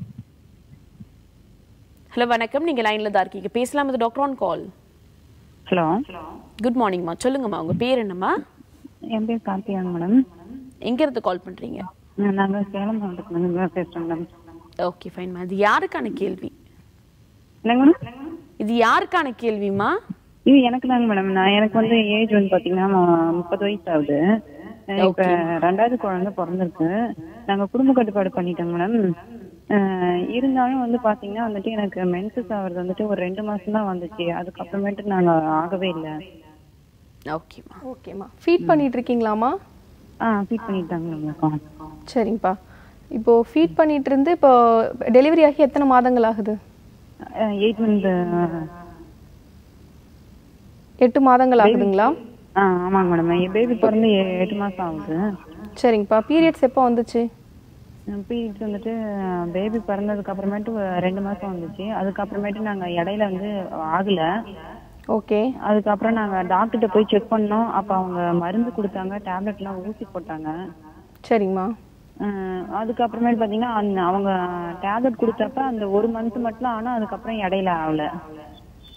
ஹலோ வணக்கம் நீங்க லைன்ல தான் இருக்கீங்க பேசலாம் இது doctor on call hello good மார்னிங்மா சொல்லுங்கம்மா உங்க பேர் என்னம்மா என் பேர் கார்த்தியாங்க மேடம் எங்க இருந்து கால் பண்றீங்க நாங்க சேலம் மாவட்டத்துல பேசுறோம் மேடம் ஓகே ஃபைன்மா இது யாருக்கான கேள்வி என்னங்க மேடம் இது யாருக்கான கேள்விமா இது எனக்கு தாங்க மேடம் நான் எனக்கு வந்து ஏஜ் வந்து பாத்தீங்கன்னா மு- முப்பது வயசு ஆகுது அஹ் இப்ப ரெண்டாவது குழந்தை பிறந்திருக்கு நாங்க குடும்ப கட்டுப்பாடு பண்ணிட்டோங்க மேடம் அஹ் இருந்தாலும் வந்து பாத்தீங்கன்னா வந்துட்டு எனக்கு மென்சஸ் ஆகுறது வந்துட்டு ஒரு ரெண்டு மாசம் தான் வந்துச்சு அதுக்கப்புறமேட்டு நாங்க ஆகவே இல்லை ஓகேம்மா ஓகேம்மா ஃபீட் பண்ணிட்டு இருக்கீங்களாம்மா ஆ ஃபீட் பண்ணிட்டாங்க மேடம் சரிங்கப்பா இப்போ ஃபீட் பண்ணிட்டு இருந்து இப்போ டெலிவரி ஆகி எத்தனை மாதங்கள் ஆகுது எயிட் மந்த் எட்டு மாதங்கள் ஆகுதுங்களா ஆ ஆமாங்க மேடம் என் பேபி பிறந்து எ- எட்டு மாசம் ஆகுது சரிங்கப்பா பீரியட்ஸ் எப்போ வந்துச்சு பீரியட்ஸ் வந்துட்டு பேபி பிறந்ததுக்கு அப்புறமேட்டு ஒரு ரெண்டு மாசம் வந்துச்சு அதுக்கப்புறமேட்டு நாங்க இடையில வந்து ஆகல ஓகே அதுக்கப்புறம் நாங்க டாக்டர்கிட்ட போய் செக் பண்ணோம் அப்ப அவங்க மருந்து கொடுத்தாங்க டேப்லெட் எல்லாம் ஊசி போட்டாங்க சரிங்கம்மா அஹ் அதுக்கப்புறமேட்டு பாத்தீங்கன்னா அந்த அவங்க டேப்லெட் கொடுத்தப்ப அந்த ஒரு மந்த் மட்டும் ஆனா அதுக்கப்புறம் இடையில ஆகல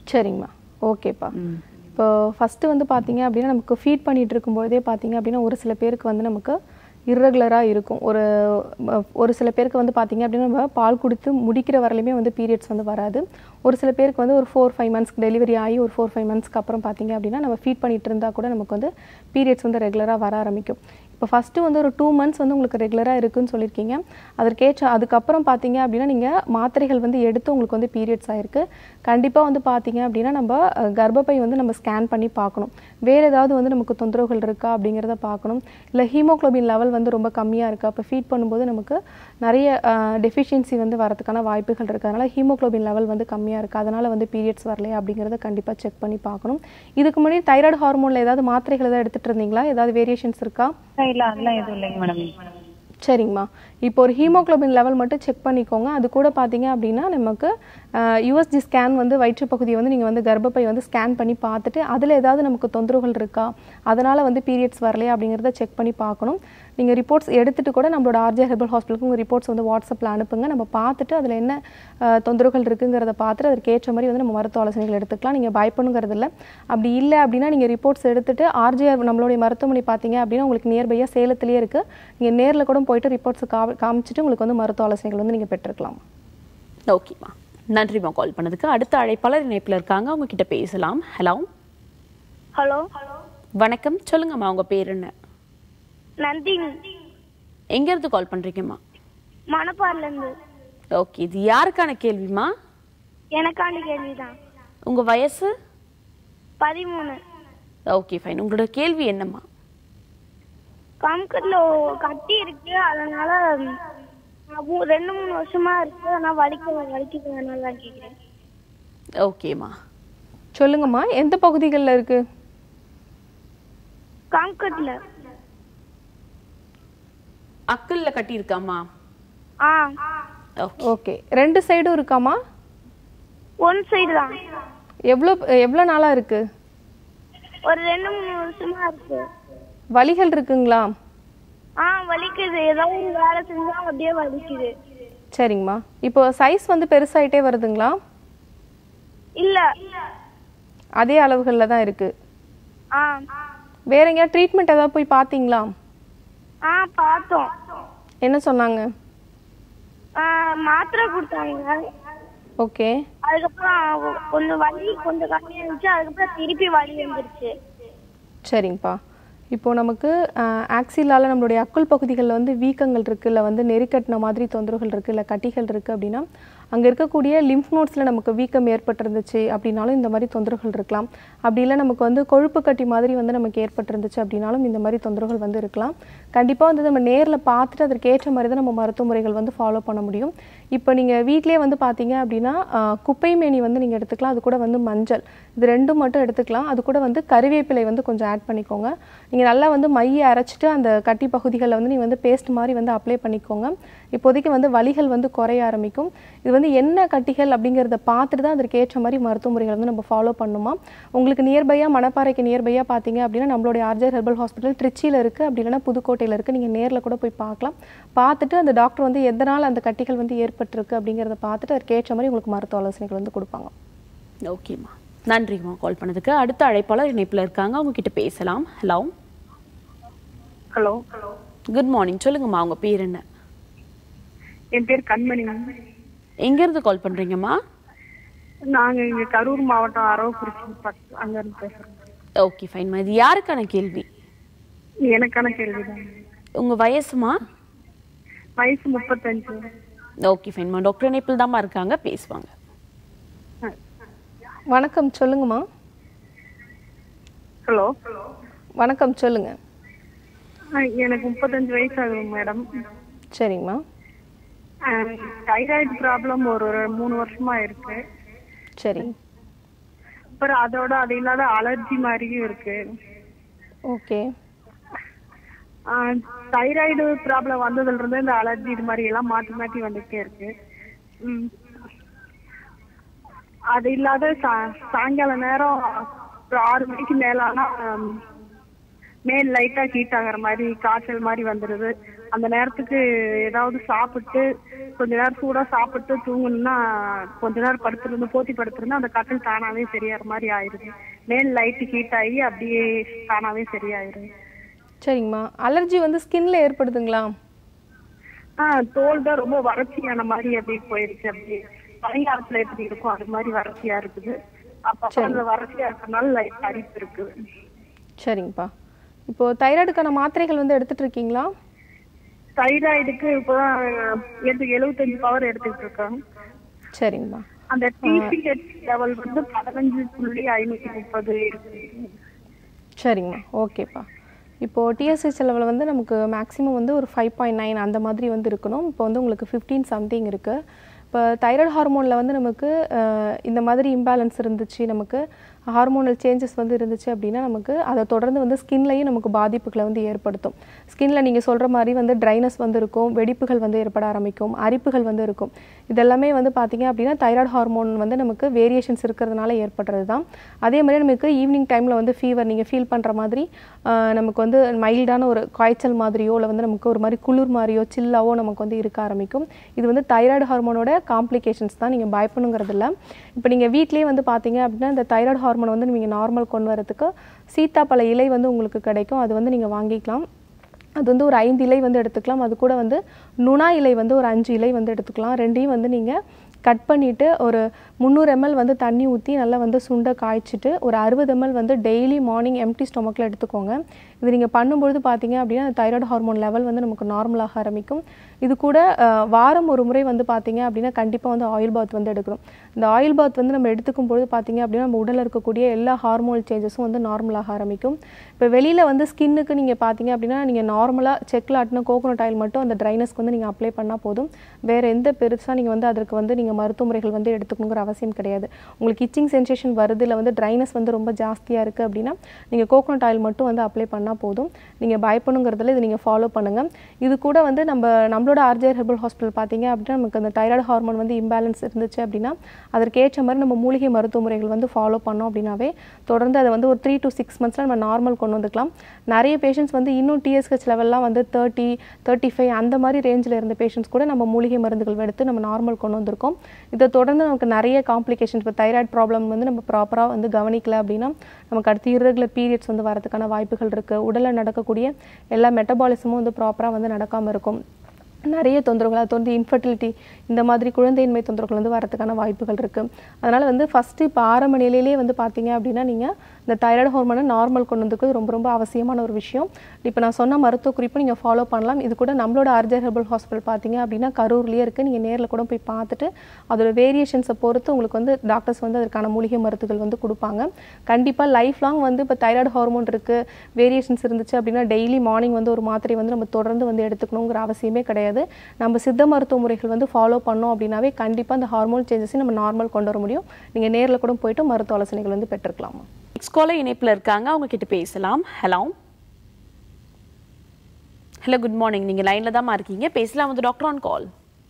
சரிங்கம்மா ஓகேப்பா இப்போ ஃபஸ்ட்டு வந்து பார்த்தீங்க அப்படின்னா நமக்கு ஃபீட் பண்ணிட்டு இருக்கும்போதே பார்த்தீங்க அப்படின்னா ஒரு சில பேருக்கு வந்து நமக்கு இர்ரெகுலராக இருக்கும் ஒரு ம- ஒரு சில பேருக்கு வந்து பார்த்தீங்க அப்படின்னா நம்ம பால் கொடுத்து முடிக்கிற வரலையுமே வந்து பீரியட்ஸ் வந்து வராது ஒரு சில பேருக்கு வந்து ஒரு ஃபோர் ஃபைவ் மந்த்ஸ்க்கு டெலிவரி ஆகி ஒரு ஃபோர் ஃபைவ் மந்த்ஸ்க்கு அப்புறம் பார்த்தீங்க அப்படின்னா நம்ம ஃபீட் பண்ணிட்டு இருந்தால் கூட நமக்கு வந்து பீரியட்ஸ் வந்து ரெகுலராக வர ஆரம்பிக்கும் இப்போ ஃபஸ்ட்டு வந்து ஒரு டூ மந்த்ஸ் வந்து உங்களுக்கு ரெகுலராக இருக்குன்னு சொல்லியிருக்கீங்க அதற்கேற்ற அதுக்கப்புறம் பார்த்தீங்க அப்படின்னா நீங்கள் மாத்திரைகள் வந்து எடுத்து உங்களுக்கு வந்து பீரியட்ஸ் ஆயிருக்கு கண்டிப்பாக வந்து பார்த்தீங்க அப்படின்னா நம்ம அஹ், கர்ப்பப்பை வந்து நம்ம ஸ்கேன் பண்ணி பார்க்கணும் வேறு ஏதாவது வந்து நமக்கு தொந்தரவுகள் இருக்கா அப்படிங்கிறத பார்க்கணும் இல்லை ஹீமோகுளோபின் லெவல் வந்து ரொம்ப கம்மியாக இருக்கா அப்போ ஃபீட் பண்ணும்போது நமக்கு நிறைய டெஃபிஷியன்சி வந்து வரதுக்கான வாய்ப்புகள் இருக்குது அதனால் ஹீமோகுளோபின் லெவல் வந்து கம்மியாக இருக்குது அதனால் வந்து பீரியட்ஸ் வரலையா அப்படிங்கிறத கண்டிப்பாக செக் பண்ணி பார்க்கணும் இதுக்கு முன்னாடி தைராய்டு ஹார்மோனில் ஏதாவது மாத்திரைகள் ஏதாவது எடுத்துகிட்டு இருந்தீங்களா ஏதாவது வேரியேஷன்ஸ் இருக்கா இல்ல அதெல்லாம் எதுவும் இல்லைங்க மேடம் சரிங்கம்மா இப்போ ஒரு ஹீமோகுளோபின் லெவல் மட்டும் செக் பண்ணிக்கோங்க அது கூட பார்த்தீங்க அப்படின்னா நமக்கு யூஎஸ்ஜி ஸ்கேன் வந்து வயிற்று பகுதியை வந்து நீங்கள் வந்து கர்ப்பப்பை வந்து ஸ்கேன் பண்ணி பார்த்துட்டு அதில் ஏதாவது நமக்கு தொந்தரவுகள் இருக்கா அதனால் வந்து பீரியட்ஸ் வரலையா அப்படிங்கிறத செக் பண்ணி பார்க்கணும் நீங்கள் ரிப்போர்ட்ஸ் எடுத்துட்டு கூட நம்மளோட ஆர்ஜே ஹெர்பல் ஹாஸ்பிட்டலுக்கு உங்கள் ரிப்போர்ட்ஸ் வந்து வாட்ஸ்அப்பில் அனுப்புங்க நம்ம பார்த்துட்டு அதில் என்ன அஹ், தொந்தரவுகள் இருக்குங்கிறத பார்த்துட்டு அதற்கு ஏற்ற மாதிரி வந்து நம்ம மருத்துவ ஆலோசனைகள் எடுத்துக்கலாம் நீங்கள் பயப்படணுங்கிறது இல்லை அப்படி இல்லை அப்படின்னா நீங்கள் ரிப்போர்ட்ஸ் எடுத்துட்டு ஆர்ஜே நம்மளுடைய மருத்துவமனை பார்த்தீங்க அப்படின்னா உங்களுக்கு நியர்பையாக சேலத்திலேயே இருக்குது நீங்கள் நேரில் கூட போயிட்டு ரிப்போர்ட்ஸ் கா காமிச்சிட்டு உங்களுக்கு வந்து மருத்துவ ஆலோசனைகள் வந்து நீங்கள் பெற்றுக்கலாம் ஓகேம்மா நன்றிம்மா கால் பண்ணதுக்கு அடுத்த அழைப்பாளர் இணைப்பில் இருக்காங்க அவங்க கிட்ட பேசலாம் ஹலோ ஹலோ வணக்கம் சொல்லுங்கம்மா உங்க பேர் என்ன நந்தினி எங்க இருந்து கால் பண்றீங்கம்மா மணப்பாறைல இருந்து ஓகே இது யாருக்கான கேள்விமா எனக்கான கேள்விதான் உங்க வயசு பதிமூணு ஓகே ஃபைன் உங்களோட கேள்வி என்னம்மா கம்கட்ல கட்டி இருக்கு அதனால ம், மூ- ரெண்டு மூணு வருஷமா இருக்கு ஆனா வலிக்க வலிக்க அதனால தான் கேக்குறேன் ஓகேம்மா சொல்லுங்கம்மா எந்த பகுதிகளில் இருக்குது கம்கட்ல அக்கல்ல கட்டி இருக்காமா ஆ ஓகே ஓகே ரெண்டு சைடும் இருக்காம்மா ஒன் சைடு தான் எவ்வளோ எவ்வளோ நாளாக இருக்குது ஒரு ரெண்டு மூணு வருஷமா இருக்கு வலிகள் இருக்குங்களா ஆ வலிக்குது ஏதாவது ஒரு வேலை செஞ்சா அப்படியே வலிக்குது சரிங்கம்மா இப்போ சைஸ் வந்து பெருசாயிட்டே வருதுங்களா இல்ல அதே அளவுகளில் தான் இருக்குது ஆ வேற எங்கேயா ட்ரீட்மெண்ட் ஏதாவது போய் பார்த்தீங்களா ஆ பார்த்தோம் என்ன சொன்னாங்க ஆ, மாத்திரை கொடுத்தாங்க ஓகே அதுக்கப்புறம் ஒ- கொஞ்சம் வலி கொஞ்சம் கம்மியா இருந்துச்சு அதுக்கப்புறம் திருப்பி வலி வந்துருச்சு சரிங்கப்பா இப்போ நமக்கு ஆக்சிலால நம்மளுடைய அக்குள் பகுதிகளில் வந்து வீக்கங்கள் இருக்குது இல்லை வந்து நெறிக்கட்டின மாதிரி தொந்தரவுகள் இருக்குது இல்லை கட்டிகள் இருக்குது அப்படின்னா அங்கே இருக்கக்கூடிய லிம்ஃப் நோட்ஸில் நமக்கு வீக்கம் ஏற்பட்டிருந்துச்சு அப்படின்னாலும் இந்த மாதிரி தொந்தரவுகள் இருக்கலாம் அப்படி இல்லை நமக்கு வந்து கொழுப்பு கட்டி மாதிரி வந்து நமக்கு ஏற்பட்டிருந்துச்சு அப்படின்னாலும் இந்த மாதிரி தொந்தரவுகள் வந்து இருக்கலாம் கண்டிப்பாக வந்து நம்ம நேரில் பார்த்துட்டு அதற்கு ஏற்ற மாதிரி தான் நம்ம மருத்துவ முறைகள் வந்து ஃபாலோ பண்ண முடியும் இப்போ நீங்கள் வீட்டிலே வந்து பார்த்தீங்க அப்படின்னா ஆஹ், குப்பை மேனி வந்து நீங்கள் எடுத்துக்கலாம் அது கூட வந்து மஞ்சள் இது ரெண்டும் மட்டும் எடுத்துக்கலாம் அது கூட வந்து கறிவேப்பிலை வந்து கொஞ்சம் ஆட் பண்ணிக்கோங்க நீங்கள் நல்லா வந்து மையை அரைச்சிட்டு அந்த கட்டி பகுதிகளில் வந்து நீங்கள் வந்து பேஸ்ட் மாதிரி வந்து அப்ளை பண்ணிக்கோங்க இப்போதைக்கு வந்து வலிகள் வந்து குறைய ஆரம்பிக்கும் இது வந்து என்ன கட்டிகள் அப்படிங்கிறத பார்த்துட்டு தான் அதற்கு ஏற்ற மாதிரி மருத்துவ முறைகள் வந்து நம்ம ஃபாலோ பண்ணுமா உங்களுக்கு நியர்பையாக மணப்பாறைக்கு நியர்பையாக பார்த்தீங்க அப்படின்னா நம்மளுடைய ஆர்ஜர் ஹெர்பல் ஹாஸ்பிட்டல் திருச்சியில் இருக்குது அப்படி இல்லைன்னா புதுக்கோட்டையில் இருக்குது நீங்கள் நேரில் கூட போய் பார்க்கலாம் பார்த்துட்டு அந்த டாக்டர் வந்து எதனால் அந்த கட்டிகள் வந்து ஏற்பட்டிருக்கு அப்படிங்கிறத பார்த்துட்டு அதற்கு ஏற்ற மாதிரி உங்களுக்கு மருத்துவ ஆலோசனைகள் வந்து கொடுப்பாங்க ஓகேம்மா நன்றிம்மா கால் பண்ணதுக்கு அடுத்த அழைப்பாளர் இணைப்பில் இருக்காங்க அவங்க கிட்ட பேசலாம் ஹலோ ஹலோ குட் மார்னிங் சொல்லுங்கம்மா உங்க பேர் என்ன என் பேர் கண்மணி மேம் எங்க இருந்து கால் பண்றீங்கம்மா நாங்க இங்க கரூர் மாவட்டம் அரவக்குறிச்சி பக்கம் அங்க இருந்து பேசுறோம் ஓகே ஃபைன்மா இது யாருக்கான கேள்வி எனக்கான கேள்விதான் உங்க வயசுமா வயசு முப்பத்தஞ்சு ஓகே ஃபைன்மா டாக்டர் இணைப்பில் தாம்மா இருக்காங்க பேசுவாங்க வணக்கம் சொல்லுங்கம்மா ஹலோ வணக்கம் சொல்லுங்கள் எனக்கு முப்பத்தஞ்சு வயசு ஆகுது மேடம் சரிங்கம்மா தைராய்டு ப்ராப்ளம் ஒரு ஒரு மூணு வருஷமா இருக்கு சரி அப்புறம் அதோட அது இல்லாத அலர்ஜி மாதிரியும் இருக்கு ஓகே தைராய்டு ப்ராப்ளம் வந்ததுல இருந்து இந்த அலர்ஜி இது மாதிரி எல்லாம் மாத்தி மாத்தி வந்துட்டே இருக்கு ம். அது இல்லாத சா- சாயங்கால நேரம் ஒரு ஆறு மணிக்கு மேல ஆனா மேல் லைட்டா ஹீட் ஆகுற மாதிரி காய்ச்சல் மாதிரி வந்துருது அந்த நேரத்துக்கு ஏதாவது சாப்பிட்டு கொஞ்ச நேரம் சூடா சாப்பிட்டு தூங்கணும்னா கொஞ்ச நேரம் படுத்திருந்து போத்தி படுத்திருந்தா அந்த காய்ச்சல் தானாவே சரியாகிற மாதிரி ஆயிருது மேல் லைட் ஹீட் ஆகி அப்படியே தானாவே சரியாயிருது சரிங்கம்மா அலர்ஜி வந்து ஸ்கின்ல ஏற்படுதுங்களா ஆஹ் தோல் தான் ரொம்ப வறட்சியான மாதிரி அப்படி போயிருச்சு அப்படி பனிகாலத்துல எப்படி இருக்கும் அது மாதிரி வறட்சியா இருக்குது அப்ப அந்த வறட்சியா இருக்கறனால லைட் அரிப்பு இருக்குது சரிங்கப்பா இப்போ தைராய்டுக்கான மாத்திரைகள் வந்து எடுத்துட்டு இருக்கீங்களா தைராய்டுக்கு இப்பதான் எது எழுபத்தஞ்சு பவர் எடுத்துக்கிட்டு இருக்கேன் சரிங்கம்மா அந்த டிசிஹெச் லெவல் வந்து பதினஞ்சு புள்ளி ஐநூத்தி முப்பது இருக்கு சரிங்கம்மா ஓகேப்பா இப்போது டிஎஸ்ஹெச் லெவல் வந்து நமக்கு மேக்ஸிமம் வந்து ஒரு ஃபைவ் பாயிண்ட் நைன் அந்த மாதிரி வந்து இருக்கணும் இப்போ வந்து உங்களுக்கு ஃபிஃப்டீன் சம்திங் இருக்குது இப்போ தைராய்டு ஹார்மோனில் வந்து நமக்கு அஹ், இந்த மாதிரி இம்பேலன்ஸ் இருந்துச்சு நமக்கு ஹார்மோனல் சேஞ்சஸ் வந்து இருந்துச்சு அப்படின்னா நமக்கு அதை தொடர்ந்து வந்து ஸ்கின்லையும் நமக்கு பாதிப்புகளை வந்து ஏற்படுத்தும் ஸ்கின்ல நீங்கள் சொல்கிற மாதிரி வந்து ட்ரைனஸ் வந்து இருக்கும் வெடிப்புகள் வந்து ஏற்பட ஆரம்பிக்கும் அரிப்புகள் வந்து இருக்கும் இதெல்லாமே வந்து பார்த்தீங்க அப்படின்னா தைராய்டு ஹார்மோன் வந்து நமக்கு வேரியேஷன்ஸ் இருக்கிறதுனால ஏற்படுறது தான் அதே மாதிரி நமக்கு ஈவினிங் டைமில் வந்து ஃபீவர் நீங்கள் ஃபீல் பண்ணுற மாதிரி ஆஹ், நமக்கு வந்து மைல்டான ஒரு காய்ச்சல் மாதிரியோ இல்லை வந்து நமக்கு ஒரு மாதிரி குளிர் மாதிரியோ சில்லாவோ நமக்கு வந்து இருக்க ஆரம்பிக்கும் இது வந்து தைராய்டு ஹார்மோனோட காம்ப்ளிகேஷன்ஸ் தான் நீங்கள் பயப்படணுங்கிறது இல்லை இப்போ நீங்கள் வீட்லேயே வந்து பார்த்தீங்க அப்படின்னா இந்த தைராய்டு ஹார்மோன் வந்து நீங்கள் நார்மல் கொண்டு வரதுக்கு சீத்தாப்பழ இலை வந்து உங்களுக்கு கிடைக்கும் அது வந்து நீங்கள் வாங்கிக்கலாம் அது வந்து ஒரு ஐந்து இலை வந்து எடுத்துக்கலாம் அது கூட வந்து நுணா இலை வந்து ஒரு அஞ்சு இலை வந்து எடுத்துக்கலாம் ரெண்டையும் வந்து நீங்கள் கட் பண்ணிவிட்டு ஒரு முந்நூறு எம்எல் வந்து தண்ணி ஊற்றி நல்லா வந்து சுண்டை காய்ச்சிட்டு ஒரு அறுபது எம்எல் வந்து டெய்லி மார்னிங் எம்டி ஸ்டொமக்கில் எடுத்துக்கோங்க இது நீங்கள் பண்ணும்பொழுது பார்த்தீங்க அப்படின்னா தைராய்டு ஹார்மோன் லெவல் வந்து நமக்கு நார்மலாக ஆரம்பிக்கும் இது கூட அஹ், வாரம் ஒரு முறை வந்து பார்த்தீங்க அப்படின்னா கண்டிப்பாக வந்து ஆயில் பாத் வந்து எடுக்கணும் இந்த ஆயில் பாத் வந்து நம்ம எடுத்துக்கும் பொழுது பார்த்தீங்க அப்படின்னா நம்ம உடலில் இருக்கக்கூடிய எல்லா ஹார்மோன் சேஞ்சஸும் வந்து நார்மலாக ஆரம்பிக்கும் இப்போ வெளியில் வந்து ஸ்கின்னுக்கு நீங்கள் பார்த்தீங்க அப்படின்னா நீங்கள் நார்மலாக செக்கில் ஆட்டின கோகோனட் ஆயில் மட்டும் அந்த ட்ரைனஸ்க்கு வந்து நீங்கள் அப்ளை பண்ணால் போதும் வேறு எந்த பெருசாக நீங்கள் வந்து அதற்கு வந்து நீங்கள் மருத்துவ முறைகள் வந்து எடுத்துக்கணுங்கிற அவசியம் கிடையாது உங்களுக்கு இச்சிங் சென்சேஷன் வருது இல்லை வந்து ட்ரைனஸ் வந்து ரொம்ப ஜாஸ்தியாக இருக்குது அப்படின்னா நீங்கள் கோகோனட் ஆயில் மட்டும் வந்து அப்ளை பண்ணால் போதும் நீங்கள் பயப்படணுங்கிறதுல இது நீங்கள் ஃபாலோ பண்ணுங்கள் இது கூட வந்து நம்ம நம்மளோட ஆர்ஜிஆர் ஹெர்பல் ஹாஸ்பிட்டல் பார்த்தீங்க அப்படின்னா நமக்கு அந்த தைராய்டு ஹார்மோன் வந்து இம்பேலன்ஸ் இருந்துச்சு அப்படின்னா அதற்கேற்ற மாதிரி நம்ம மூலிகை மருத்துவ முறைகள் வந்து ஃபாலோ பண்ணோம் அப்படின்னாவே தொடர்ந்து அதை வந்து ஒரு த்ரீ to சிக்ஸ் மந்த்ஸில் நம்ம நார்மல் கொண்டு வந்துக்கலாம் நிறைய பேஷண்ட்ஸ் வந்து இன்னும் டிஎஸ்ஹெச் லெவல்லாம் வந்து தேர்ட்டி தேர்ட்டி ஃபைவ் அந்த மாதிரி ரேஞ்சில் இருந்த பேஷண்ட்ஸ் கூட நம்ம மூலிகை மருந்துகள் எடுத்து நம்ம நார்மல் கொண்டு வந்திருக்கோம் இதை தொடர்ந்து நமக்கு நிறைய காம்ப்ளிகேஷன்ஸ் இப்போ தைராய்டு ப்ராப்ளம் வந்து நம்ம ப்ராப்பராக வந்து கவனிக்கல அப்படின்னா நமக்கு அடுத்து irregular பீரியட்ஸ் வந்து வரதுக்கான வாய்ப்புகள் இருக்குது உடலில் நடக்கக்கூடிய எல்லா மெட்டபாலிசமும் வந்து ப்ராப்பராக வந்து நடக்காமல் இருக்கும் நிறைய தொந்தரவுகள் அது வந்து இன்ஃபர்டிலிட்டி இந்த மாதிரி குழந்தையின்மை தொந்தரவுகள் வந்து வரதுக்கான வாய்ப்புகள் இருக்குது அதனால் வந்து ஃபஸ்ட்டு இப்போ ஆரம்ப நிலையிலேயே வந்து பார்த்தீங்க அப்படின்னா நீங்கள் இந்த தைராய்டு ஹார்மோனை நார்மல் கொண்டு வந்துக்கிறது ரொம்ப ரொம்ப அவசியமான ஒரு விஷயம் இப்போ நான் சொன்ன மருத்துவ குறிப்பு நீங்கள் ஃபாலோ பண்ணலாம் இது கூட நம்மளோட ஆர்ஜர் ஹெர்பல் ஹாஸ்பிட்டல் பார்த்தீங்க அப்படின்னா கரூர்லேயே இருக்குது நீங்கள் நேரில் கூட போய் பார்த்துட்டு அதோட வேரியேஷன்ஸை பொறுத்து உங்களுக்கு வந்து டாக்டர்ஸ் வந்து அதற்கான மூலிகை மருத்துகள் வந்து கொடுப்பாங்க கண்டிப்பாக லைஃப் லாங் வந்து இப்போ தைராய்டு ஹார்மோன் இருக்குது வேரியேஷன்ஸ் இருந்துச்சு அப்படின்னா டெய்லி மார்னிங் வந்து ஒரு மாத்திரை வந்து நம்ம தொடர்ந்து வந்து எடுத்துக்கணுங்கிற அவசியமே கிடையாது நம்ம சித்த மருத்துவ முறைகள் வந்து ஃபாலோ பண்ணோம் அப்படின்னாவே கண்டிப்பாக அந்த ஹார்மோன் சேஞ்சஸையும் நம்ம நார்மல் கொண்டு வர முடியும் நீங்கள் நேரில் கூட போயிட்டு மருத்துவ ஆலோசனைகள் வந்து பெற்றுக்கலாமா நெக்ஸ்ட் காலர் இணைப்புல இருக்காங்க அவங்க கிட்ட பேசலாம் ஹலோ ஹலோ குட் மார்னிங் நீங்க லைன்ல தான் இருக்கீங்க பேசலாம் வந்து doctor on call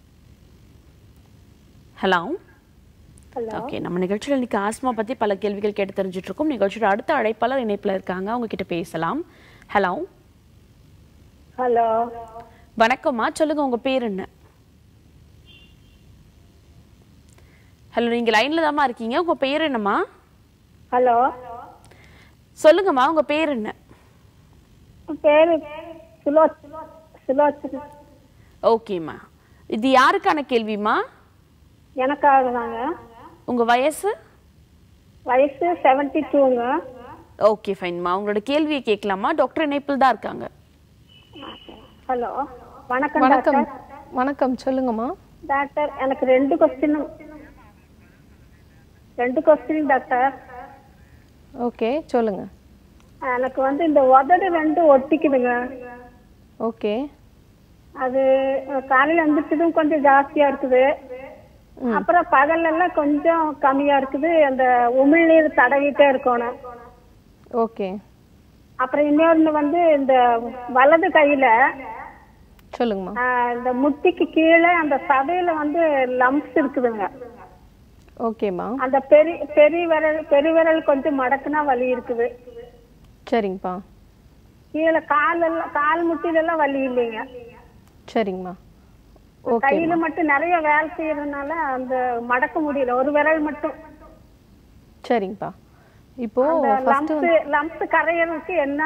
hello okay நம்ம நிகழ்ச்சியில் இன்னைக்கு ஆஸ்மா பத்தி பல கேள்விகள் கேட்டு தெரிஞ்சுட்டு இருக்கோம் நிகழ்ச்சியோட அடுத்த அழைப்பாளர் இணைப்புல இருக்காங்க அவங்க கிட்ட பேசலாம் ஹலோ ஹலோ வணக்கம்மா சொல்லுங்க உங்க பேர் என்ன ஹலோ நீங்க லைன்ல தாம்மா இருக்கீங்க உங்க பேர் என்னம்மா ஹலோ சொல்லுங்கம்மா உங்க பேர் என்ன பேரு சுலோச் சுலோச் ஓகேம்மா இது யாருக்கான கேள்விம்மா எனக்காக தாங்க உங்க வயசு வயசு செவன்டி டூங்க ஓகே ஃபைன்மா உங்களோட கேள்வியை கேட்கலாமா டாக்டர் இணைப்பில் தான் இருக்காங்க ஹலோ வணக்கம் வணக்கம் டாக்டர் வணக்கம் சொல்லுங்கம்மா டாக்டர் எனக்கு ரெண்டு கொஸ்டின் ரெண்டு கொஸ்டின் டாக்டர் ஓகே சொல்லுங்கள் எனக்கு வந்து இந்த உதடு ரெண்டு ஒட்டிக்குதுங்க ஓகே அது அஹ், காலையில எழுந்திரிச்சதும் கொஞ்சம் ஜாஸ்தியா இருக்குது அப்புறம் பகல்ல எல்லாம் கொஞ்சம் கம்மியா இருக்குது அந்த உமிழ்நீர் தடவிட்டே இருக்கணும் ஓகே அப்புறம் இன்னொன்னு வந்து இந்த வலது கையில சொல்லுங்கம்மா ஆஹ், இந்த முட்டிக்கு கீழே அந்த சதையில வந்து லம்ப்ஸ் இருக்குதுங்க ஓகேம்மா அந்த பெரி பெரிய விரல் பெரிய விரல் கொஞ்சம் மடக்குனா வலி இருக்குது சரிங்கப்பா கீழே காலெல்லாம் கால் முட்டிலெல்லாம் வலி இல்லைங்க சரிங்கம்மா ஓகே கையில மட்டும் நிறைய வேலை செய்யறதுனால அந்த மடக்க முடியல ஒரு விரல் மட்டும் சரிங்கப்பா இப்போ அந்த ஃபர்ஸ்ட் லம்ஸ் லம்ஸ் கரையறதுக்கு என்ன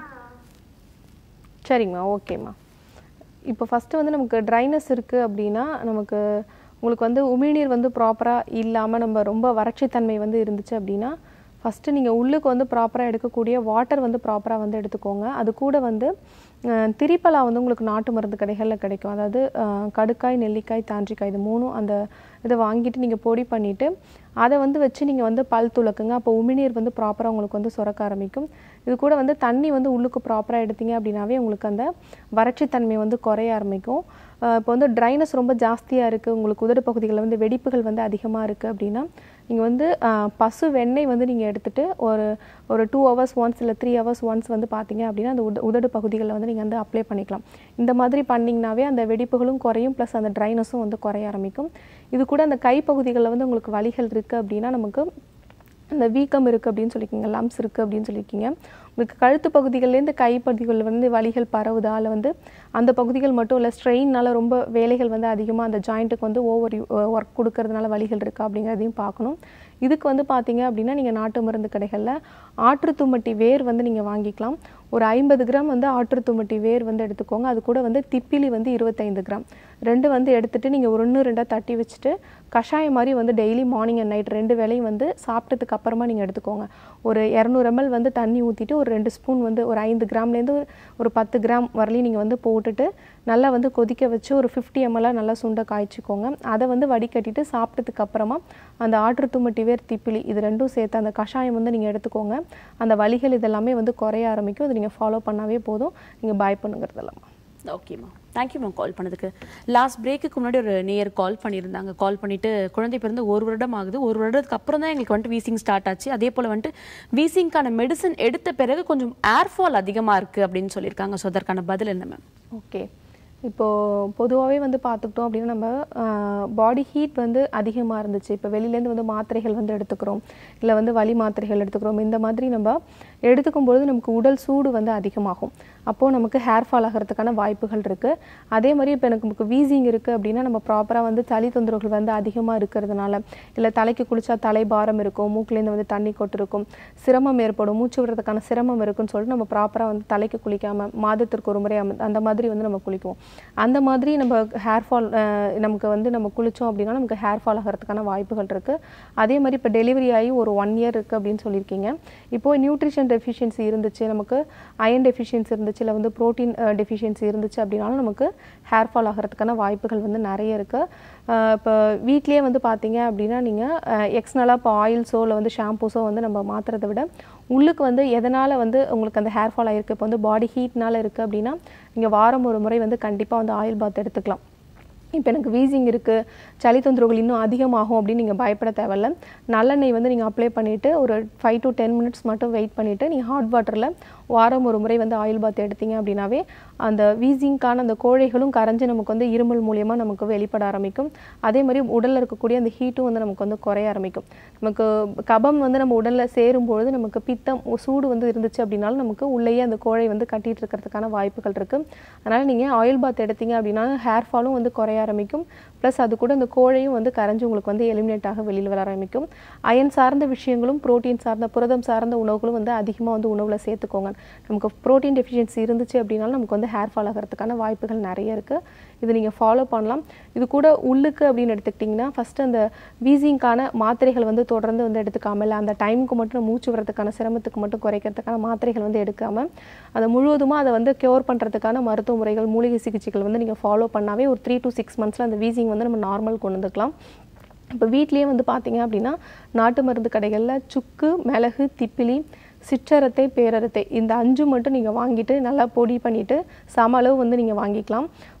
சரிங்கம்மா ஓகேம்மா இப்போ ஃபஸ்ட்டு வந்து நமக்கு ட்ரைனஸ் இருக்குது அப்படின்னா நமக்கு உங்களுக்கு வந்து உமிழ்நீர் வந்து ப்ராப்பராக இல்லாமல் நம்ம ரொம்ப வறட்சித்தன்மை வந்து இருந்துச்சு அப்படின்னா ஃபஸ்ட்டு நீங்கள் உள்ளுக்கு வந்து ப்ராப்பராக எடுக்கக்கூடிய வாட்டர் வந்து ப்ராப்பராக வந்து எடுத்துக்கோங்க அது கூட வந்து அஹ், திரிப்பலா வந்து உங்களுக்கு நாட்டு மருந்து கடைகளில் கிடைக்கும் அதாவது அஹ், கடுக்காய் நெல்லிக்காய் தாண்டிக்காய் இது மூணும் அந்த இதை வாங்கிட்டு நீங்கள் பொடி பண்ணிவிட்டு அதை வந்து வச்சு நீங்கள் வந்து பல் துலக்குங்க அப்போ உமிழ்நீர் வந்து ப்ராப்பராக உங்களுக்கு வந்து சுரக்க ஆரம்பிக்கும் இது கூட வந்து தண்ணி வந்து உள்ளுக்கு ப்ராப்பராக எடுத்தீங்க அப்படின்னாவே உங்களுக்கு அந்த வறட்சித்தன்மை வந்து குறைய ஆரம்பிக்கும் அஹ் இப்போ வந்து ட்ரைனஸ் ரொம்ப ஜாஸ்தியாக இருக்குது உங்களுக்கு உதடு பகுதிகளில் வந்து வெடிப்புகள் வந்து அதிகமாக இருக்குது அப்படின்னா நீங்கள் வந்து அஹ், பசு வெண்ணெய் வந்து நீங்கள் எடுத்துட்டு ஒரு ஒரு டூ ஹவர்ஸ் ஒன்ஸ் இல்லை த்ரீ ஹவர்ஸ் ஒன்ஸ் வந்து பார்த்தீங்க அப்படின்னா அந்த உத உதடு பகுதிகளில் வந்து நீங்கள் வந்து அப்ளை பண்ணிக்கலாம் இந்த மாதிரி பண்ணிங்கனாவே அந்த வெடிப்புகளும் குறையும் ப்ளஸ் அந்த ட்ரைனஸும் வந்து குறைய ஆரம்பிக்கும் இது கூட அந்த கை பகுதிகளில் வந்து உங்களுக்கு வலிகள் இருக்குது அப்படின்னா நமக்கு அந்த வீக்கம் இருக்குது அப்படின்னு சொல்லியிருக்கீங்க லம்ஸ் இருக்குது அப்படின்னு சொல்லியிருக்கீங்க உங்களுக்கு கழுத்து பகுதிகள்லேருந்து கை பகுதிகள் வந்து வலிகள் பரவுதா இல்லை வந்து அந்த பகுதிகள் மட்டும் இல்லை ஸ்ட்ரெயின்னால ரொம்ப வேலைகள் வந்து அதிகமாக அந்த ஜாயிண்ட்டுக்கு வந்து ஓவர் ஒர்க் கொடுக்கறதுனால வலிகள் இருக்கா அப்படிங்கிறதையும் பார்க்கணும் இதுக்கு வந்து பார்த்தீங்க அப்படின்னா நீங்கள் நாட்டு மருந்து கடைகளில் ஆற்று தும்மட்டி வேர் வந்து நீங்கள் வாங்கிக்கலாம் ஒரு ஐம்பது கிராம் வந்து ஆற்று தும்மட்டி வேர் வந்து எடுத்துக்கோங்க அது கூட வந்து திப்பிலி வந்து இருபத்தைந்து கிராம் ரெண்டு வந்து எடுத்துட்டு நீங்கள் ஒரு ஒன்று ரெண்டாக தட்டி வச்சுட்டு கஷாயம் மாதிரி வந்து டெய்லி மார்னிங் அண்ட் நைட் ரெண்டு வேளையும் வந்து சாப்பிட்டதுக்கு அப்புறமா நீங்கள் எடுத்துக்கோங்க ஒரு இரநூறு ml வந்து தண்ணி ஊற்றிட்டு ஒரு ரெண்டு ஸ்பூன் வந்து ஒரு ஐந்து கிராம்லேருந்து ஒரு பத்து கிராம் வரலையும் நீங்கள் வந்து போட்டுட்டு நல்லா வந்து கொதிக்க வச்சு ஒரு ஃபிஃப்டி எம்எல்லாக நல்லா சுண்ட காய்ச்சிக்கோங்க அதை வந்து வடிகட்டிட்டு சாப்பிட்டதுக்கு அப்புறமா அந்த ஆற்று தும்மட்டி வேர் திப்பிலி இது ரெண்டும் சேர்த்து அந்த கஷாயம் வந்து நீங்கள் எடுத்துக்கோங்க அந்த வலிகள் இதெல்லாமே வந்து குறைய ஆரம்பிக்கும் இது நீங்கள் ஃபாலோ பண்ணாவே போதும் நீங்கள் பாய் பண்ணுங்கிறதெல்லாம் ஓகேம்மா தேங்க்யூ மேம் கால் பண்ணதுக்கு லாஸ்ட் பிரேக்குக்கு முன்னாடி ஒரு நேயர் கால் பண்ணியிருந்தாங்க கால் பண்ணிட்டு குழந்தை பிறந்து ஒரு வருடம் ஆகுது ஒரு வருடத்துக்கு அப்புறம் தான் எங்களுக்கு வந்துட்டு வீசிங் ஸ்டார்ட் ஆச்சு அதே போல் வந்துட்டு வீசிங்க்கான மெடிசன் எடுத்த பிறகு கொஞ்சம் ஏர்ஃபால் அதிகமாக இருக்குது அப்படின்னு சொல்லியிருக்காங்க ஸோ அதற்கான பதில் என்ன மேம் ஓகே இப்போது பொதுவாகவே வந்து பார்த்துக்கிட்டோம் அப்படின்னா நம்ம பாடி ஹீட் வந்து அதிகமாக இருந்துச்சு இப்போ வெளியிலேருந்து வந்து மாத்திரைகள் வந்து எடுத்துக்கிறோம் இல்லை வந்து வலி மாத்திரைகள் எடுத்துக்கிறோம் இந்த மாதிரி நம்ம எடுத்துக்கும் பொழுது நமக்கு உடல் சூடு வந்து அதிகமாகும் அப்போது நமக்கு ஹேர் ஃபால் ஆகிறதுக்கான வாய்ப்புகள் இருக்குது அதே மாதிரி இப்போ எனக்கு நமக்கு வீசிங் இருக்குது அப்படின்னா நம்ம ப்ராப்பராக வந்து சளி தொந்தரவுகள் வந்து அதிகமாக இருக்கிறதுனால இல்லை தலைக்கு குளிச்சா தலை பாரம் இருக்கும் மூக்குலேருந்து வந்து தண்ணி கொட்டிருக்கும் சிரமம் ஏற்படும் மூச்சு விடுறதுக்கான சிரமம் இருக்குன்னு சொல்லிட்டு நம்ம ப்ராப்பராக வந்து தலைக்கு குளிக்காமல் மாதத்திற்கு ஒரு முறை அம- அந்த மாதிரி வந்து நம்ம குளிக்குவோம் அந்த மாதிரி நம்ம ஹேர் ஃபால் நமக்கு வந்து நம்ம குளித்தோம் அப்படின்னா நமக்கு ஹேர் ஃபால் ஆகிறதுக்கான வாய்ப்புகள் இருக்குது அதே மாதிரி இப்போ டெலிவரி ஆகி ஒரு ஒன் இயர் இருக்குது அப்படின்னு சொல்லியிருக்கீங்க இப்போ நியூட்ரிஷன் டெஃபிஷியன்சி இருந்துச்சு நமக்கு அயன் டெஃபிஷியன்சி இருந்துச்சு இல்லை வந்து ப்ரோட்டீன் டெஃபிஷியன்சி இருந்துச்சு அப்படின்னாலும் நமக்கு ஹேர் ஃபால் ஆகிறதுக்கான வாய்ப்புகள் வந்து நிறைய இருக்குது இப்போ வீட்லேயே வந்து பார்த்தீங்க அப்படின்னா நீங்கள் எக்ஸ்னலாக இப்போ ஆயில்ஸோ இல்லை வந்து ஷாம்பூஸோ வந்து நம்ம மாற்றுறதை விட உள்ளுக்கு வந்து எதனால் வந்து உங்களுக்கு அந்த ஹேர் ஃபால் ஆகிருக்கு இப்போ வந்து பாடி ஹீட்னால இருக்குது அப்படின்னா நீங்கள் வாரம் ஒரு முறை வந்து கண்டிப்பாக வந்து ஆயில் பாத் எடுத்துக்கலாம் இப்போ எனக்கு வீசிங் இருக்குது சளி தொந்தரவுகள் இன்னும் அதிகமாகும் அப்படின்னு நீங்கள் பயப்பட தேவையில்ல நல்லெண்ணெய் வந்து நீங்கள் அப்ளை பண்ணிவிட்டு ஒரு ஃபைவ் டு டென் மினிட்ஸ் மட்டும் வெயிட் பண்ணிவிட்டு நீங்கள் ஹாட் வாட்டரில் வாரம் ஒரு முறை வந்து ஆயில் பாத் எடுத்தீங்க அப்படின்னாவே அந்த வீசிங்க்கான அந்த கோழைகளும் கரைஞ்சு நமக்கு வந்து இருமல் மூலியமாக நமக்கு வெளிப்பட ஆரம்பிக்கும் அதே மாதிரி உடலில் இருக்கக்கூடிய அந்த ஹீட்டும் வந்து நமக்கு வந்து குறைய ஆரம்பிக்கும் நமக்கு கபம் வந்து நம்ம உடலில் சேரும்பொழுது நமக்கு பித்தம் சூடு வந்து இருந்துச்சு அப்படின்னாலும் நமக்கு உள்ளேயே அந்த கோழை வந்து கட்டிட்டு இருக்கிறதுக்கான வாய்ப்புகள் இருக்குது அதனால் நீங்கள் ஆயில் பாத் எடுத்தீங்க அப்படின்னா ஹேர் ஃபாலும் வந்து குறைய ஆரம்பிக்கும் ப்ளஸ் அது கூட அந்த கோழையும் வந்து கரைஞ்சு உங்களுக்கு வந்து எலிமினேட் ஆக வெளியில் வர ஆரம்பிக்கும் அயன் சார்ந்த விஷயங்களும் புரோட்டீன் சார்ந்த புரதம் சார்ந்த உணவுகளும் வந்து அதிகமாக வந்து உணவில் சேர்த்துக்கோங்க நமக்கு புரோட்டீன் டெஃபிஷியன்சி இருந்துச்சு அப்படின்னாலும் நமக்கு வந்து ஹேர் ஃபால் ஆகிறதுக்கான வாய்ப்புகள் நிறைய இருக்குது இது நீங்கள் ஃபாலோ பண்ணலாம் இது கூட உள்ளுக்கு அப்படின்னு எடுத்துக்கிட்டிங்கன்னா ஃபஸ்ட்டு அந்த வீசிங்க்கான மாத்திரைகள் வந்து தொடர்ந்து வந்து எடுத்துக்காம இல்லை அந்த டைமுக்கு மட்டும் மூச்சு வரதுக்கான சிரமத்துக்கு மட்டும் குறைக்கிறதுக்கான மாத்திரைகள் வந்து எடுக்காமல் அதை முழுவதுமாக அதை வந்து க்யூர் பண்ணுறதுக்கான மருத்துவ முறைகள் மூலிகை சிகிச்சைகள் வந்து நீங்கள் ஃபாலோ பண்ணாவே ஒரு த்ரீ டு சிக்ஸ் மந்த்ஸில் அந்த வீசிங் வந்து நம்ம நார்மல் கொண்டு வந்துக்கலாம் இப்போ வீட்லேயே வந்து பார்த்தீங்க அப்படின்னா நாட்டு மருந்து கடைகளில் சுக்கு மிளகு திப்பிலி சிற்றரத்தை பேரரத்தை இந்த அஞ்சு மட்டும் நீங்கள் வாங்கிட்டு நல்லா பொடி பண்ணிவிட்டு சம அளவு வந்து நீங்கள் வாங்கிக்கலாம்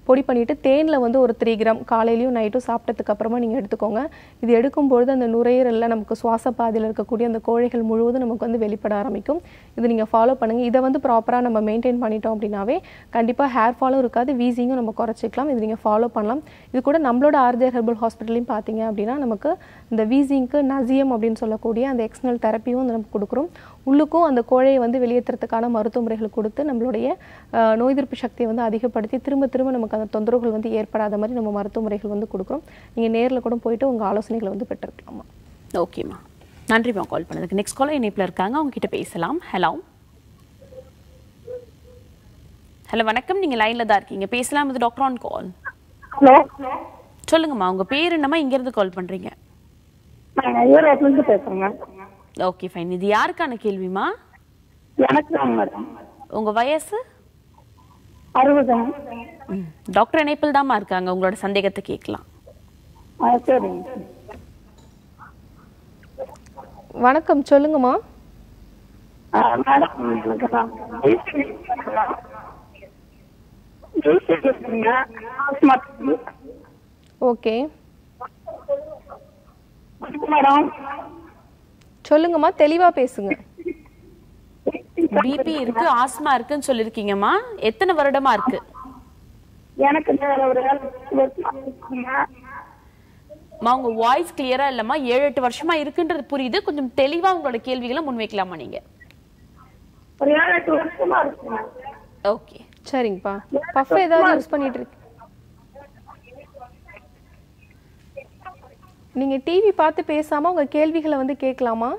பொடி பண்ணிவிட்டு தேனில் வந்து ஒரு த்ரீ கிராம் காலையிலையும் நைட்டும் சாப்பிட்டதுக்கு அப்புறமா நீங்கள் எடுத்துக்கோங்க இது எடுக்கும்பொழுது அந்த நுரையீரலில் நமக்கு சுவாச பாதையில் இருக்கக்கூடிய அந்த கோழைகள் முழுவதும் நமக்கு வந்து வெளிப்பட ஆரம்பிக்கும் இது நீங்கள் ஃபாலோ பண்ணுங்கள் இதை வந்து ப்ராப்பராக நம்ம மெயின்டைன் பண்ணிட்டோம் அப்படின்னாவே கண்டிப்பாக ஹேர் ஃபாலும் இருக்காது வீசிங்கும் நம்ம குறைச்சிக்கலாம் இது நீங்கள் ஃபாலோ பண்ணலாம் இது கூட நம்மளோட ஆர்ஜர் ஹெர்பல் ஹாஸ்பிட்டலையும் பார்த்தீங்க அப்படின்னா நமக்கு இந்த வீசிங்க்கு நசியம் அப்படின்னு சொல்லக்கூடிய அந்த எக்ஸ்டர்னல் தெரப்பியும் வந்து நம்ம கொடுக்குறோம் உள்ளுக்கும் அந்த கோழையை வந்து வெளியேற்றுறதுக்கான மருத்துவ முறைகள் கொடுத்து நம்மளுடைய அஹ், நோய் எதிர்ப்பு சக்தியை வந்து அதிகப்படுத்தி திரும்ப திரும்ப நமக்கு அந்த தொந்தரவுகள் வந்து ஏற்படாத மாதிரி நம்ம மருத்துவ முறைகள் வந்து கொடுக்குறோம் நீங்கள் நேரில் கூட போயிட்டு உங்கள் ஆலோசனைகளை வந்து பெற்றுக்கலாமா ஓகேம்மா நன்றிம்மா கால் பண்ணதுக்கு நெக்ஸ்ட் காலர் இணைப்பில் இருக்காங்க அவங்க கிட்ட பேசலாம் ஹலோ ஹலோ வணக்கம் நீங்க லைன்ல தான் இருக்கீங்க பேசலாம் இது டாக்டர் ஆன் கால் ஹலோ சொல்லுங்கம்மா உங்க பேர் என்னம்மா இங்க இருந்து கால் பண்றீங்க நான் ஈரோட்ல இருந்து பேசுறேங்க ஓகே ஃபைன் இது யாருக்கான கேள்விமா எனக்கு தான் மேடம் உங்க வயசு அறுபதுங்க ம், டாக்டர் இணைப்பில் தாம்மா இருக்காங்க உங்களோட சந்தேகத்தை கேட்கலாம் ஆ சரிங்க வணக்கம் சொல்லுங்கம்மா ஆ, மேடம் எனக்கு நான் ஜெய்ஸ்ரீ பேசுறேன். ஜெய்ஸ்ரீ பேசுறேங்க. ஆஸ்மாக்கு. ஓகே மேடம் சொல்லுங்கம்மா தெளிவாக பேசுங்க பிபி இருக்கு ஆஸ்மா இருக்குன்னு சொல்லிருக்கீங்கம்மா எத்தனை வருடமா இருக்கு எனக்கு வேற ஒரு ஏழு வருஷமா இருக்குங்க. அம்மா உங்க வாய்ஸ் கிளியரா இல்லம்மா ஏழு எட்டு வருஷமா இருக்குன்றது புரியுது கொஞ்சம் தெளிவா உங்களோட கேள்விகளை முன்வைக்கலாமா நீங்க ஒரு ஏழு எட்டு வருஷமா இருக்குங்க ஓகே சரிங்கப்பா பஃப் ஏதாவது யூஸ் பண்ணிட்டு இருக்கு நீங்க டிவி பார்த்து பேசாம உங்க கேள்விகளை வந்து கேட்கலாமா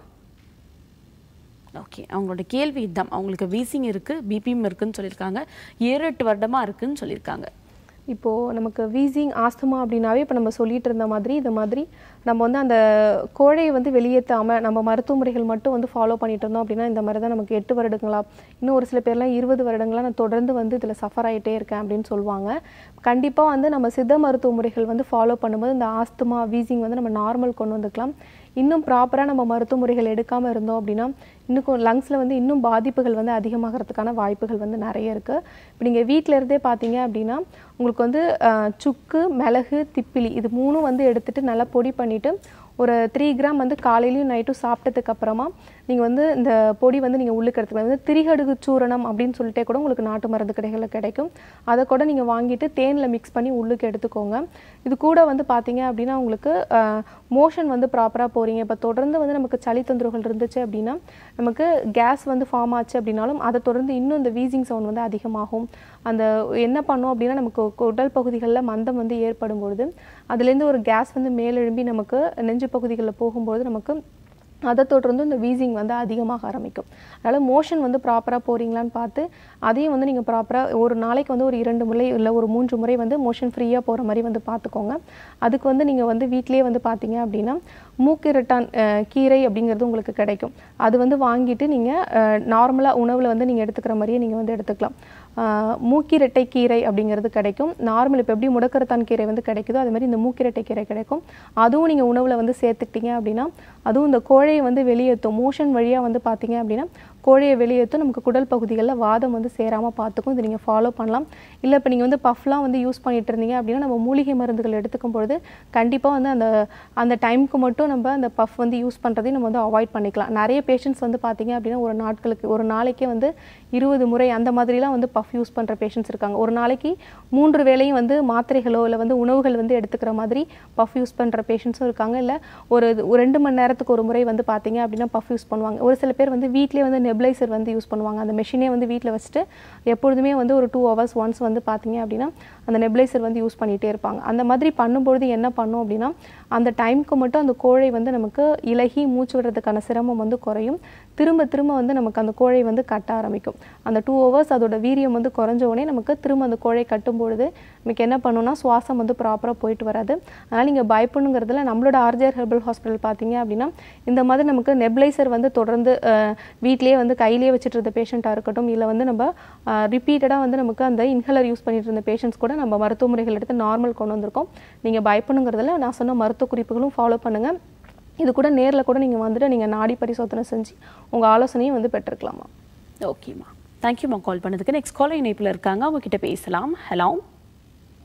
ஓகே அவங்களோட கேள்வி இதுதான் அவங்களுக்கு வீசிங் இருக்கு பிபிஎம் இருக்குன்னு சொல்லியிருக்காங்க ஏழு எட்டு வருடமா இருக்குன்னு சொல்லியிருக்காங்க இப்போ நமக்கு வீசிங் ஆஸ்துமா அப்படின்னாவே இப்போ நம்ம சொல்லிட்டு இருந்த மாதிரி இந்த மாதிரி நம்ம வந்து அந்த கோழையை வந்து வெளியேற்றாம நம்ம மருத்துவ முறைகள் மட்டும் வந்து ஃபாலோ பண்ணிட்டு இருந்தோம் அப்படின்னா இந்த மாதிரி தான் நமக்கு எட்டு வருடங்களா இன்னும் ஒரு சில பேர்லாம் இருபது வருடங்களா நான் தொடர்ந்து வந்து இதில் சஃபர் ஆகிட்டே இருக்கேன் அப்படின்னு சொல்லுவாங்க கண்டிப்பாக வந்து நம்ம சித்த மருத்துவ முறைகள் வந்து ஃபாலோ பண்ணும்போது இந்த ஆஸ்துமா வீசிங் வந்து நம்ம நார்மல் கொண்டு வந்துக்கலாம் இன்னும் ப்ராப்பராக நம்ம மருத்துவ முறைகள் எடுக்காமல் இருந்தோம் அப்படின்னா இன்னும் லங்ஸில் வந்து இன்னும் பாதிப்புகள் வந்து அதிகமாகிறதுக்கான வாய்ப்புகள் வந்து நிறைய இருக்குது இப்போ நீங்கள் வீட்டில் இருந்தே பார்த்தீங்க அப்படின்னா உங்களுக்கு வந்து அஹ், சுக்கு மிளகு திப்பிலி இது மூணும் வந்து எடுத்துட்டு நல்லா பொடி பண்ணிவிட்டு ஒரு த்ரீ கிராம் வந்து காலையிலையும் நைட்டும் சாப்பிட்டதுக்கு அப்புறமா நீங்கள் வந்து இந்த பொடி வந்து நீங்கள் உள்ளுக்கு எடுத்துக்கலாம் வந்து திரிகடுகு சூரணம் அப்படின்னு சொல்லிட்டே கூட உங்களுக்கு நாட்டு மருந்து கடைகளில் கிடைக்கும் அதை கூட நீங்கள் வாங்கிட்டு தேனில் மிக்ஸ் பண்ணி உள்ளுக்கு எடுத்துக்கோங்க இது கூட வந்து பார்த்தீங்க அப்படின்னா உங்களுக்கு மோஷன் வந்து ப்ராப்பராக போகிறீங்க இப்போ தொடர்ந்து வந்து நமக்கு சளி தொந்தரவுகள் இருந்துச்சு அப்படின்னா நமக்கு கேஸ் வந்து ஃபார்ம் ஆச்சு அப்படின்னாலும் அதை தொடர்ந்து இன்னும் இந்த வீசிங் சவுண்ட் வந்து அதிகமாகும் அந்த என்ன பண்ணோம் அப்படின்னா நமக்கு உடல் பகுதிகளில் மந்தம் வந்து ஏற்படும் பொழுது அதுலேருந்து ஒரு கேஸ் வந்து மேலெழும்பி நமக்கு நெஞ்சு பகுதிகளில் போகும்போது நமக்கு அதை தொடர்ந்து இந்த வீசிங் வந்து அதிகமாக ஆரம்பிக்கும் அதனால் மோஷன் வந்து ப்ராப்பராக போகிறீங்களான்னு பார்த்து அதையும் வந்து நீங்கள் ப்ராப்பராக ஒரு நாளைக்கு வந்து ஒரு இரண்டு முறை இல்லை ஒரு மூன்று முறை வந்து மோஷன் ஃப்ரீயாக போகிற மாதிரி வந்து பார்த்துக்கோங்க அதுக்கு வந்து நீங்கள் வந்து வீட்டிலேயே வந்து பார்த்தீங்க அப்படின்னா மூக்கிரட்டான் அஹ், கீரை அப்படிங்கிறது உங்களுக்கு கிடைக்கும் அது வந்து வாங்கிட்டு நீங்கள் நார்மலாக உணவில் வந்து நீங்கள் எடுத்துக்கிற மாதிரியே நீங்கள் வந்து எடுத்துக்கலாம் ஆஹ் மூக்கிரட்டை கீரை அப்படிங்கிறது கிடைக்கும் நார்மல் இப்போ எப்படி முடக்கரத்தான் கீரை வந்து கிடைக்குதோ அது மாதிரி இந்த மூக்கிரட்டை கீரை கிடைக்கும் அதுவும் நீங்கள் உணவில் வந்து சேர்த்துக்கிட்டீங்க அப்படின்னா அதுவும் இந்த கோழையை வந்து வெளியேற்றும் மோஷன் வழியாக வந்து பார்த்தீங்க அப்படின்னா கோழையை வெளியேற்றும் நமக்கு குடல் பகுதிகளில் வாதம் வந்து சேராமல் பார்த்துக்கும் இது நீங்கள் ஃபாலோ பண்ணலாம் இல்லை இப்போ நீங்கள் வந்து பஃப்லாம் வந்து யூஸ் பண்ணிட்டு இருந்தீங்க அப்படின்னா நம்ம மூலிகை மருந்துகள் எடுத்துக்கும் பொழுது கண்டிப்பாக வந்து அந்த அந்த டைமுக்கு மட்டும் நம்ம அந்த பஃப் வந்து யூஸ் பண்ணுறதையும் நம்ம வந்து அவாய்ட் பண்ணிக்கலாம் நிறைய பேஷண்ட்ஸ் வந்து பார்த்தீங்க அப்படின்னா ஒரு நாட்களுக்கு ஒரு நாளைக்கே வந்து இருபது முறை அந்த மாதிரிலாம் வந்து பஃப் யூஸ் பண்ணுற பேஷண்ட்ஸ் இருக்காங்க ஒரு நாளைக்கு மூன்று வேளையும் வந்து மாத்திரைகளோ இல்லை வந்து உணவுகள் வந்து எடுத்துக்கிற மாதிரி பஃப் யூஸ் பண்ணுற பேஷண்ட்ஸும் இருக்காங்க இல்லை ஒரு ஒரு ரெண்டு மணி நேரத்துக்கு ஒரு முறை வந்து பார்த்தீங்க அப்படின்னா பஃப் யூஸ் பண்ணுவாங்க ஒரு சில பேர் வந்து வீட்டிலே வந்து நெப்ளைசர் வந்து யூஸ் பண்ணுவாங்க அந்த மெஷினே வந்து வீட்டில் வச்சுட்டு எப்பொழுதுமே வந்து ஒரு டூ ஹவர்ஸ் ஒன்ஸ் வந்து பார்த்தீங்க அப்படின்னா அந்த நெப்ளைசர் வந்து யூஸ் பண்ணிகிட்டே இருப்பாங்க அந்த மாதிரி பண்ணும்பொழுது என்ன பண்ணும் அப்படின்னா அந்த டைமுக்கு மட்டும் அந்த கோழை வந்து நமக்கு இலகி மூச்சு விடுறதுக்கான சிரமம் வந்து குறையும் திரும்ப திரும்ப வந்து நமக்கு அந்த கோழை வந்து கட்ட ஆரம்பிக்கும் அந்த டூ ஹவர்ஸ் அதோட வீரியம் வந்து குறைஞ்ச உடனே நமக்கு திரும்ப அந்த கோழை கட்டும் பொழுது நமக்கு என்ன பண்ணுன்னா சுவாசம் வந்து ப்ராப்பராக போயிட்டு வராது அதனால் நீங்கள் பயப்படணுங்கிறதுல நம்மளோட ஆர்ஜிஆர் ஹெர்பல் ஹாஸ்பிட்டல் பார்த்தீங்க அப்படின்னா இந்த மாதிரி நமக்கு நெப்ளைசர் வந்து தொடர்ந்து அஹ், வீட்டிலேயே வந்து கையிலேயே வச்சுட்டு இருந்த பேஷண்ட்டாக இருக்கட்டும் இல்லை வந்து நம்ம ரிப்பீட்டடாக வந்து நமக்கு அந்த இன்ஹலர் யூஸ் பண்ணிட்டு இருந்த பேஷண்ட்ஸ் கூட நம்ம மருத்துவ முறைகள் எடுத்து நார்மல் கொண்டு வந்திருக்கோம் நீங்கள் பயப்படணுங்கிறதுல நான் சொன்ன மருத்துவ குறிப்புகளும் ஃபாலோ பண்ணுங்கள் இது கூட நேரில் கூட நீங்கள் வந்துட்டு நீங்கள் நாடி பரிசோதனை செஞ்சு உங்கள் ஆலோசனையும் வந்து பெற்றுக்கலாமா ஓகேம்மா தேங்க்யூம்மா கால் பண்ணதுக்கு நெக்ஸ்ட் காலர் இணைப்பில் இருக்காங்க அவங்க கிட்ட பேசலாம் ஹலோ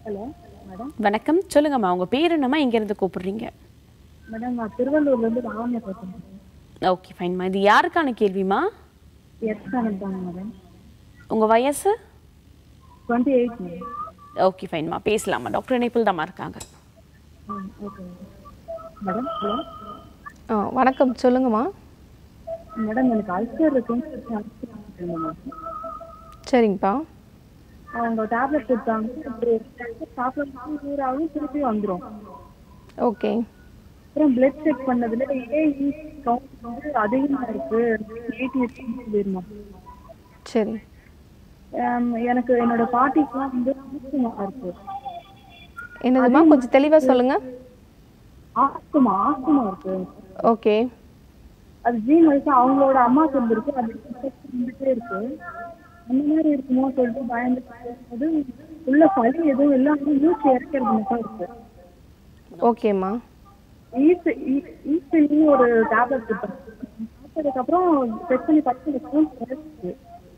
ஹலோ மேடம் வணக்கம் சொல்லுங்கம்மா உங்க பேர் என்னம்மா எங்க இருந்து கூப்பிடுறீங்க மேடம் நான் திருவள்ளூர்ல இருந்து ராவணியா பேசுறேன் ஓகே ஃபைன்மா இது யாருக்கான கேள்விமா எஸ் கணக்கு தாங்க மேடம் உங்க வயசு டுவெண்ட்டி எயிட் மேடம் ஓகே ஃபைன்மா பேசலாமா டாக்டர் இணைப்பில் தாம்மா இருக்காங்க ஓகே மேடம் ஹலோ ஆ வணக்கம் சொல்லுங்கம்மா மேடம் எனக்கு அல்சர் இருக்குன்னு மேடம் சரிங்கப்பா அவங்க டேப்லெட் கொடுத்தாங்க சாப்பிட ஊராகவும் திருப்பி வந்துடும் ஓகே அப்புறம் பிளட் செக் பண்ணதுல ஏஇ கவுண்ட் வந்து அதிகமா இருக்கு எயிட்டி சொல்லிருமா சரி எனக்கு என்னோட பாட்டிக்குலாம் வந்து ஆஸ்துமா இருக்கு என்னதும்மா கொஞ்சம் தெளிவாக சொல்லுங்கள் ஆஸ்துமா ஆஸ்துமா இருக்கு ஓகே அது ஜீன் வயசு அவங்களோட அம்மாக்கு இருந்திருக்கு அது இருந்துட்டே இருக்கு அந்த மாதிரி இருக்குமோ சொல்லிட்டு பயந்து அது உள்ள சளி எதுவும் இல்லாம மூச்சு இறக்கிறது மட்டும் இருக்கு ஓகேம்மா ஈஸ்ட் ஈஸ்ட்னு ஒரு டேப்லெட் கொடுத்தாங்க சாப்பிட்டதுக்கு அப்புறம் செக் பண்ணி பார்த்ததுக்கப்புறம் குறைச்சிச்சு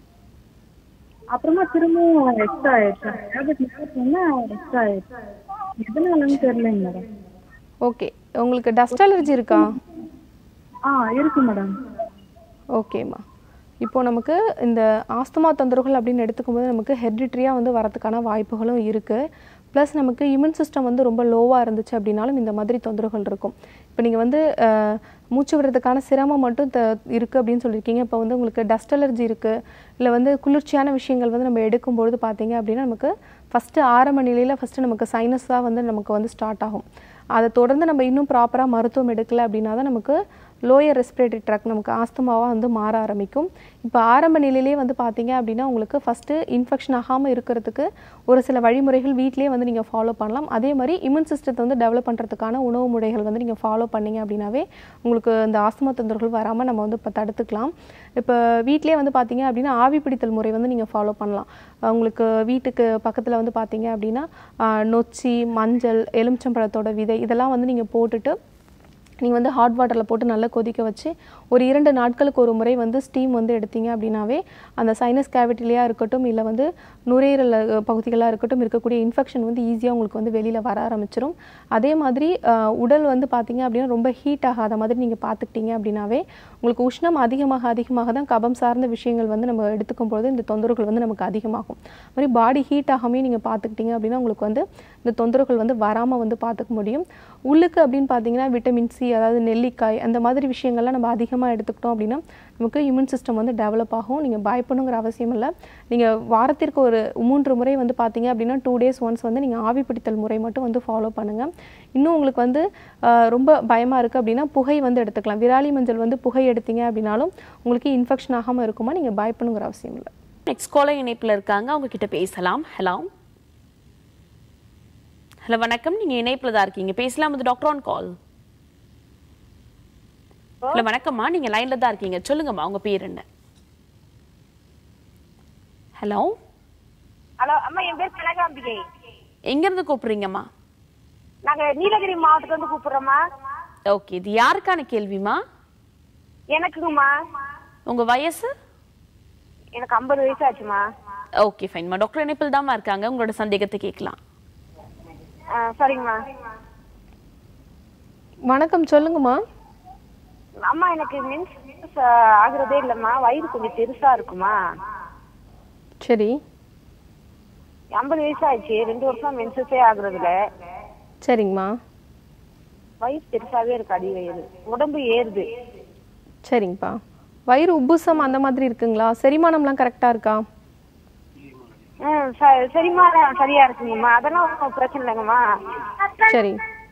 அப்புறமா திரும்பவும் எக்ஸ்ட்ரா ஆயிடுச்சு டேப்லெட் சொன்னா எக்ஸ்ட்ரா ஆயிடுச்சு எதனாலன்னு தெரியலைங்க மேடம் ஓகே உங்களுக்கு டஸ்ட் அலர்ஜி இருக்கா ஆ இருக்கு மேடம் ஓகேம்மா இப்போ நமக்கு இந்த ஆஸ்துமா தொந்தரவுகள் அப்படின்னு எடுத்துக்கும்போது நமக்கு ஹெரிட்ரியாக வந்து வரதுக்கான வாய்ப்புகளும் இருக்குது ப்ளஸ் நமக்கு இம்யூன் சிஸ்டம் வந்து ரொம்ப லோவாக இருந்துச்சு அப்படின்னாலும் இந்த மாதிரி தொந்தரவுகள் இருக்கும் இப்போ நீங்கள் வந்து அஹ், மூச்சு விடுறதுக்கான சிரமம் மட்டும் த இருக்குது அப்படின்னு சொல்லியிருக்கீங்க இப்போ வந்து உங்களுக்கு டஸ்ட் அலர்ஜி இருக்குது இல்லை வந்து குளிர்ச்சியான விஷயங்கள் வந்து நம்ம எடுக்கும்பொழுது பார்த்தீங்க அப்படின்னா நமக்கு ஃபஸ்ட்டு ஆரம்ப நிலையில் ஃபஸ்ட்டு நமக்கு சைனஸ் தான் வந்து நமக்கு வந்து ஸ்டார்ட் ஆகும் அதை தொடர்ந்து நம்ம இன்னும் ப்ராப்பராக மருத்துவம் எடுக்கல அப்படின்னா தான் நமக்கு லோயர் ரெஸ்பிரேட்டரி ட்ராக் நமக்கு ஆஸ்துமாவாக வந்து மாற ஆரம்பிக்கும் இப்போ ஆரம்ப நிலையிலே வந்து பார்த்தீங்க அப்படின்னா உங்களுக்கு ஃபஸ்ட்டு இன்ஃபெக்ஷன் ஆகாமல் இருக்கிறதுக்கு ஒரு சில வழிமுறைகள் வீட்டிலேயே வந்து நீங்கள் ஃபாலோ பண்ணலாம் அதே மாதிரி இம்யூன் சிஸ்டத்தை வந்து டெவலப் பண்ணுறதுக்கான உணவு முறைகள் வந்து நீங்கள் ஃபாலோ பண்ணீங்க அப்படின்னாவே உங்களுக்கு இந்த ஆஸ்துமா தொந்தரவுகள் வராமல் நம்ம வந்து இப்போ தடுத்துக்கலாம் இப்போ வீட்டிலேயே வந்து பார்த்தீங்க அப்படின்னா ஆவி பிடித்தல் முறை வந்து நீங்கள் ஃபாலோ பண்ணலாம் அஹ் உங்களுக்கு வீட்டுக்கு பக்கத்தில் வந்து பார்த்தீங்க அப்படின்னா ஆஹ் நொச்சி மஞ்சள் எலுமிச்சம்பழத்தோட விதை இதெல்லாம் வந்து நீங்கள் போட்டுட்டு நீங்கள் வந்து ஹாட் வாட்டரில் போட்டு நல்லா கொதிக்க வச்சு ஒரு இரண்டு நாட்களுக்கு ஒரு முறை வந்து ஸ்டீம் வந்து எடுத்தீங்க அப்படின்னாவே அந்த சைனஸ் கேவிட்டிலையாக இருக்கட்டும் இல்லை வந்து நுரையீரல் அஹ், பகுதிகளாக இருக்கட்டும் இருக்கக்கூடிய இன்ஃபெக்ஷன் வந்து ஈஸியாக உங்களுக்கு வந்து வெளியில் வர ஆரம்பிச்சிரும் அதே மாதிரி அஹ், உடல் வந்து பார்த்தீங்க அப்படின்னா ரொம்ப ஹீட் ஆகாத மாதிரி நீங்கள் பார்த்துக்கிட்டீங்க அப்படின்னாவே உங்களுக்கு உஷ்ணம் அதிகமாக அதிகமாக தான் கபம் சார்ந்த விஷயங்கள் வந்து நம்ம எடுத்துக்கும் பொழுது இந்த தொந்தரவுகள் வந்து நமக்கு அதிகமாகும் அது மாதிரி பாடி ஹீட் ஆகாமே நீங்கள் பார்த்துக்கிட்டீங்க அப்படின்னா உங்களுக்கு வந்து இந்த தொந்தரவுகள் வந்து வராமல் வந்து பார்த்துக்க முடியும் உள்ளுக்கு அப்படின்னு பார்த்தீங்கன்னா விட்டமின் சி அதாவது நெல்லிக்காய் அந்த மாதிரி விஷயங்கள்லாம் நம்ம அதிகமாக எடுத்துக்கிட்டோம் அப்படின்னா நமக்கு இம்யூன் சிஸ்டம் வந்து டெவலப் ஆகும் நீங்கள் பயப்படணுங்கிற அவசியம் இல்லை நீங்கள் வாரத்திற்கு ஒரு மூன்று முறை வந்து பார்த்தீங்க அப்படின்னா டூ டேஸ் ஒன்ஸ் வந்து நீங்கள் ஆவி பிடித்தல் முறை மட்டும் வந்து ஃபாலோ பண்ணுங்கள் இன்னும் உங்களுக்கு வந்து ஆஹ், ரொம்ப பயமாக இருக்குது அப்படின்னா புகை வந்து எடுத்துக்கலாம் விராலி மஞ்சள் வந்து புகை எடுத்தீங்க அப்படின்னாலும் உங்களுக்கு இன்ஃபெக்ஷன் ஆகாமல் இருக்குமா நீங்கள் பயப்படணுங்கிற அவசியம் இல்லை நெக்ஸ்ட் காலர் இணைப்புல இருக்காங்க அவங்க கிட்ட பேசலாம் ஹலோ ஹலோ வணக்கம் நீங்க இணைப்புல தான் இருக்கீங்க பேசலாம் இது டாக்டர் ஆன் கால் ஹலோ வணக்கம்மா நீங்க லைன்ல தான் இருக்கீங்க சொல்லுங்கம்மா உங்க பேர் என்ன ஹலோ ஹலோ அம்மா என் பேர் கனகாம்பிகை எங்க இருந்து கூப்பிடுறீங்கம்மா நாங்க நீலகிரி மாவட்டத்துல இருந்து கூப்பிடுறோம்மா ஓகே இது யாருக்கான கேள்விமா எனக்குங்கம்மா உங்க வயசு எனக்கு ஐம்பது வயசு ஆச்சுமா ஓகே ஃபைன்மா டாக்டர் இணைப்பில் தாம்மா இருக்காங்க உங்களோட சந்தேகத்தை கேட்கலாம் ஆ, சரிங்கம்மா வணக்கம் சொல்லுங்கம்மா அம்மா எனக்கு மின்ஸ் ஆகுறதே இல்லம்மா வயிறு கொஞ்சம் பெருசா இருக்குமா சரி ஐம்பது வயசு ஆயிடுச்சு ரெண்டு வருஷம் மென்சஸே ஆகுறதுல சரிங்கம்மா வயிறு பெருசாவே இருக்கு அடி வயிறு உடம்பு ஏறுது சரிங்கப்பா வயிறு உப்புசம் அந்த மாதிரி இருக்குங்களா செரிமானம்லாம் கரெக்டாக இருக்கா ம் ச- செரிமானம் சரியா இருக்குங்கம்மா அதெல்லாம் ஒன்றும் பிரச்சனை இல்லைங்கம்மா சரி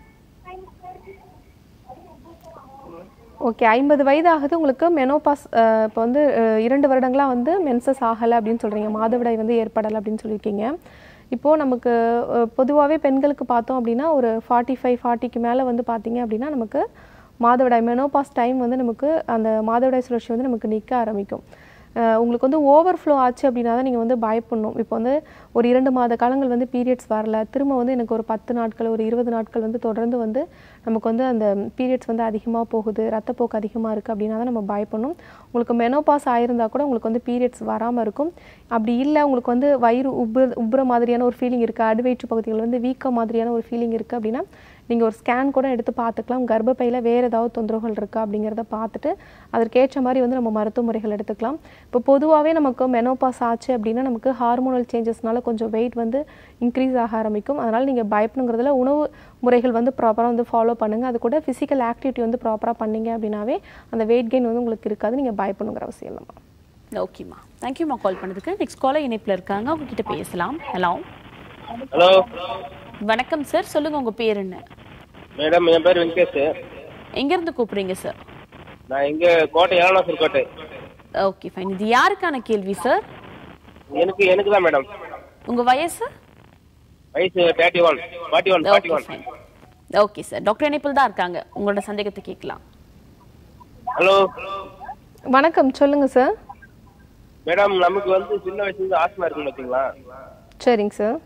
ஓகே ஐம்பது வயது ஆகுது உங்களுக்கு மெனோபாஸ் இப்போ வந்து அஹ், இரண்டு வருடங்களாக வந்து மென்சஸ் ஆகலை அப்படின்னு சொல்கிறீங்க மாதவிடாய் வந்து ஏற்படலை அப்படின்னு சொல்லியிருக்கீங்க இப்போது நமக்கு பொதுவாகவே பெண்களுக்கு பார்த்தோம் அப்படின்னா ஒரு ஃபார்ட்டி ஃபைவ் ஃபார்ட்டிக்கு மேலே வந்து பார்த்தீங்க அப்படின்னா நமக்கு மாதவிடாய் மெனோபாஸ் டைம் வந்து நமக்கு அந்த மாதவிடாய் சுழற்சி வந்து நமக்கு நிற்க ஆரம்பிக்கும் அஹ் உங்களுக்கு வந்து ஓவர்ஃப்ளோ ஆச்சு அப்படின்னா தான் நீங்கள் வந்து பயப்படணும் இப்போ வந்து ஒரு இரண்டு மாத காலங்கள் வந்து பீரியட்ஸ் வரல திரும்ப வந்து எனக்கு ஒரு பத்து நாட்கள் ஒரு இருபது நாட்கள் வந்து தொடர்ந்து வந்து நமக்கு வந்து அந்த பீரியட்ஸ் வந்து அதிகமாக போகுது ரத்தப்போக்கு அதிகமாக இருக்குது அப்படின்னா தான் நம்ம பயப்படணும் உங்களுக்கு மெனோபாஸ் ஆயிருந்தா கூட உங்களுக்கு வந்து பீரியட்ஸ் வராமல் இருக்கும் அப்படி இல்லை உங்களுக்கு வந்து வயிறு உப்பு உப்புற மாதிரியான ஒரு ஃபீலிங் இருக்குது அடிவயிற்று பகுதிகள் வந்து வீக்க மாதிரியான ஒரு ஃபீலிங் இருக்குது அப்படின்னா நீங்கள் ஒரு ஸ்கேன் கூட எடுத்து பார்த்துக்கலாம் கர்ப்பப்பையில் வேறு ஏதாவது தொந்தரவுகள் இருக்கா அப்படிங்கிறத பார்த்துட்டு அதற்கேற்ற மாதிரி வந்து நம்ம மருத்துவ முறைகள் எடுத்துக்கலாம் இப்போ பொதுவாகவே நமக்கு மெனோபாஸ் ஆச்சு அப்படின்னா நமக்கு ஹார்மோனல் சேஞ்சஸ்னால கொஞ்சம் வெயிட் வந்து இன்க்ரீஸ் ஆக ஆரம்பிக்கும் அதனால் நீங்கள் பயப்படணுங்கிறதுல உணவு முறைகள் வந்து ப்ராப்பராக வந்து ஃபாலோ பண்ணுங்கள் அது கூட ஃபிசிக்கல் ஆக்டிவிட்டி வந்து ப்ராப்பராக பண்ணீங்க அப்படின்னாவே அந்த வெயிட் கெயின் வந்து உங்களுக்கு இருக்காது நீங்கள் பயப்படணுங்கிற அவசியம் இல்லைம்மா ஓகேம்மா தேங்க்யூம்மா கால் பண்ணதுக்கு நெக்ஸ்ட் காலர் இணைப்பில் இருக்காங்க அவங்க கிட்ட பேசலாம் ஹலோ ஹலோ வணக்கம் சார் சொல்லுங்க உங்க பேர் என்ன மேடம் என் பேர் வெங்கடேஷ் எங்க இருந்து கூப்பிடுறீங்க சார் நான் இங்க கோட்டை ஏழனாசூர் கோட்டை ஓகே ஃபைன் இது யாருக்கான கேள்வி சார் எனக்கு எனக்கு தான் மேடம் உங்க வயசு வயசு thirty one forty one forty okay one fine okay sir doctor இணைப்பில் தான் இருக்காங்க உங்களோட சந்தேகத்தை கேட்கலாம் ஹலோ வணக்கம் சொல்லுங்கள் சார் மேடம் நமக்கு வந்து சின்ன வயசுல இருந்து ஆஸ்மா இருக்குன்னு வச்சுங்களா சரிங்க சார்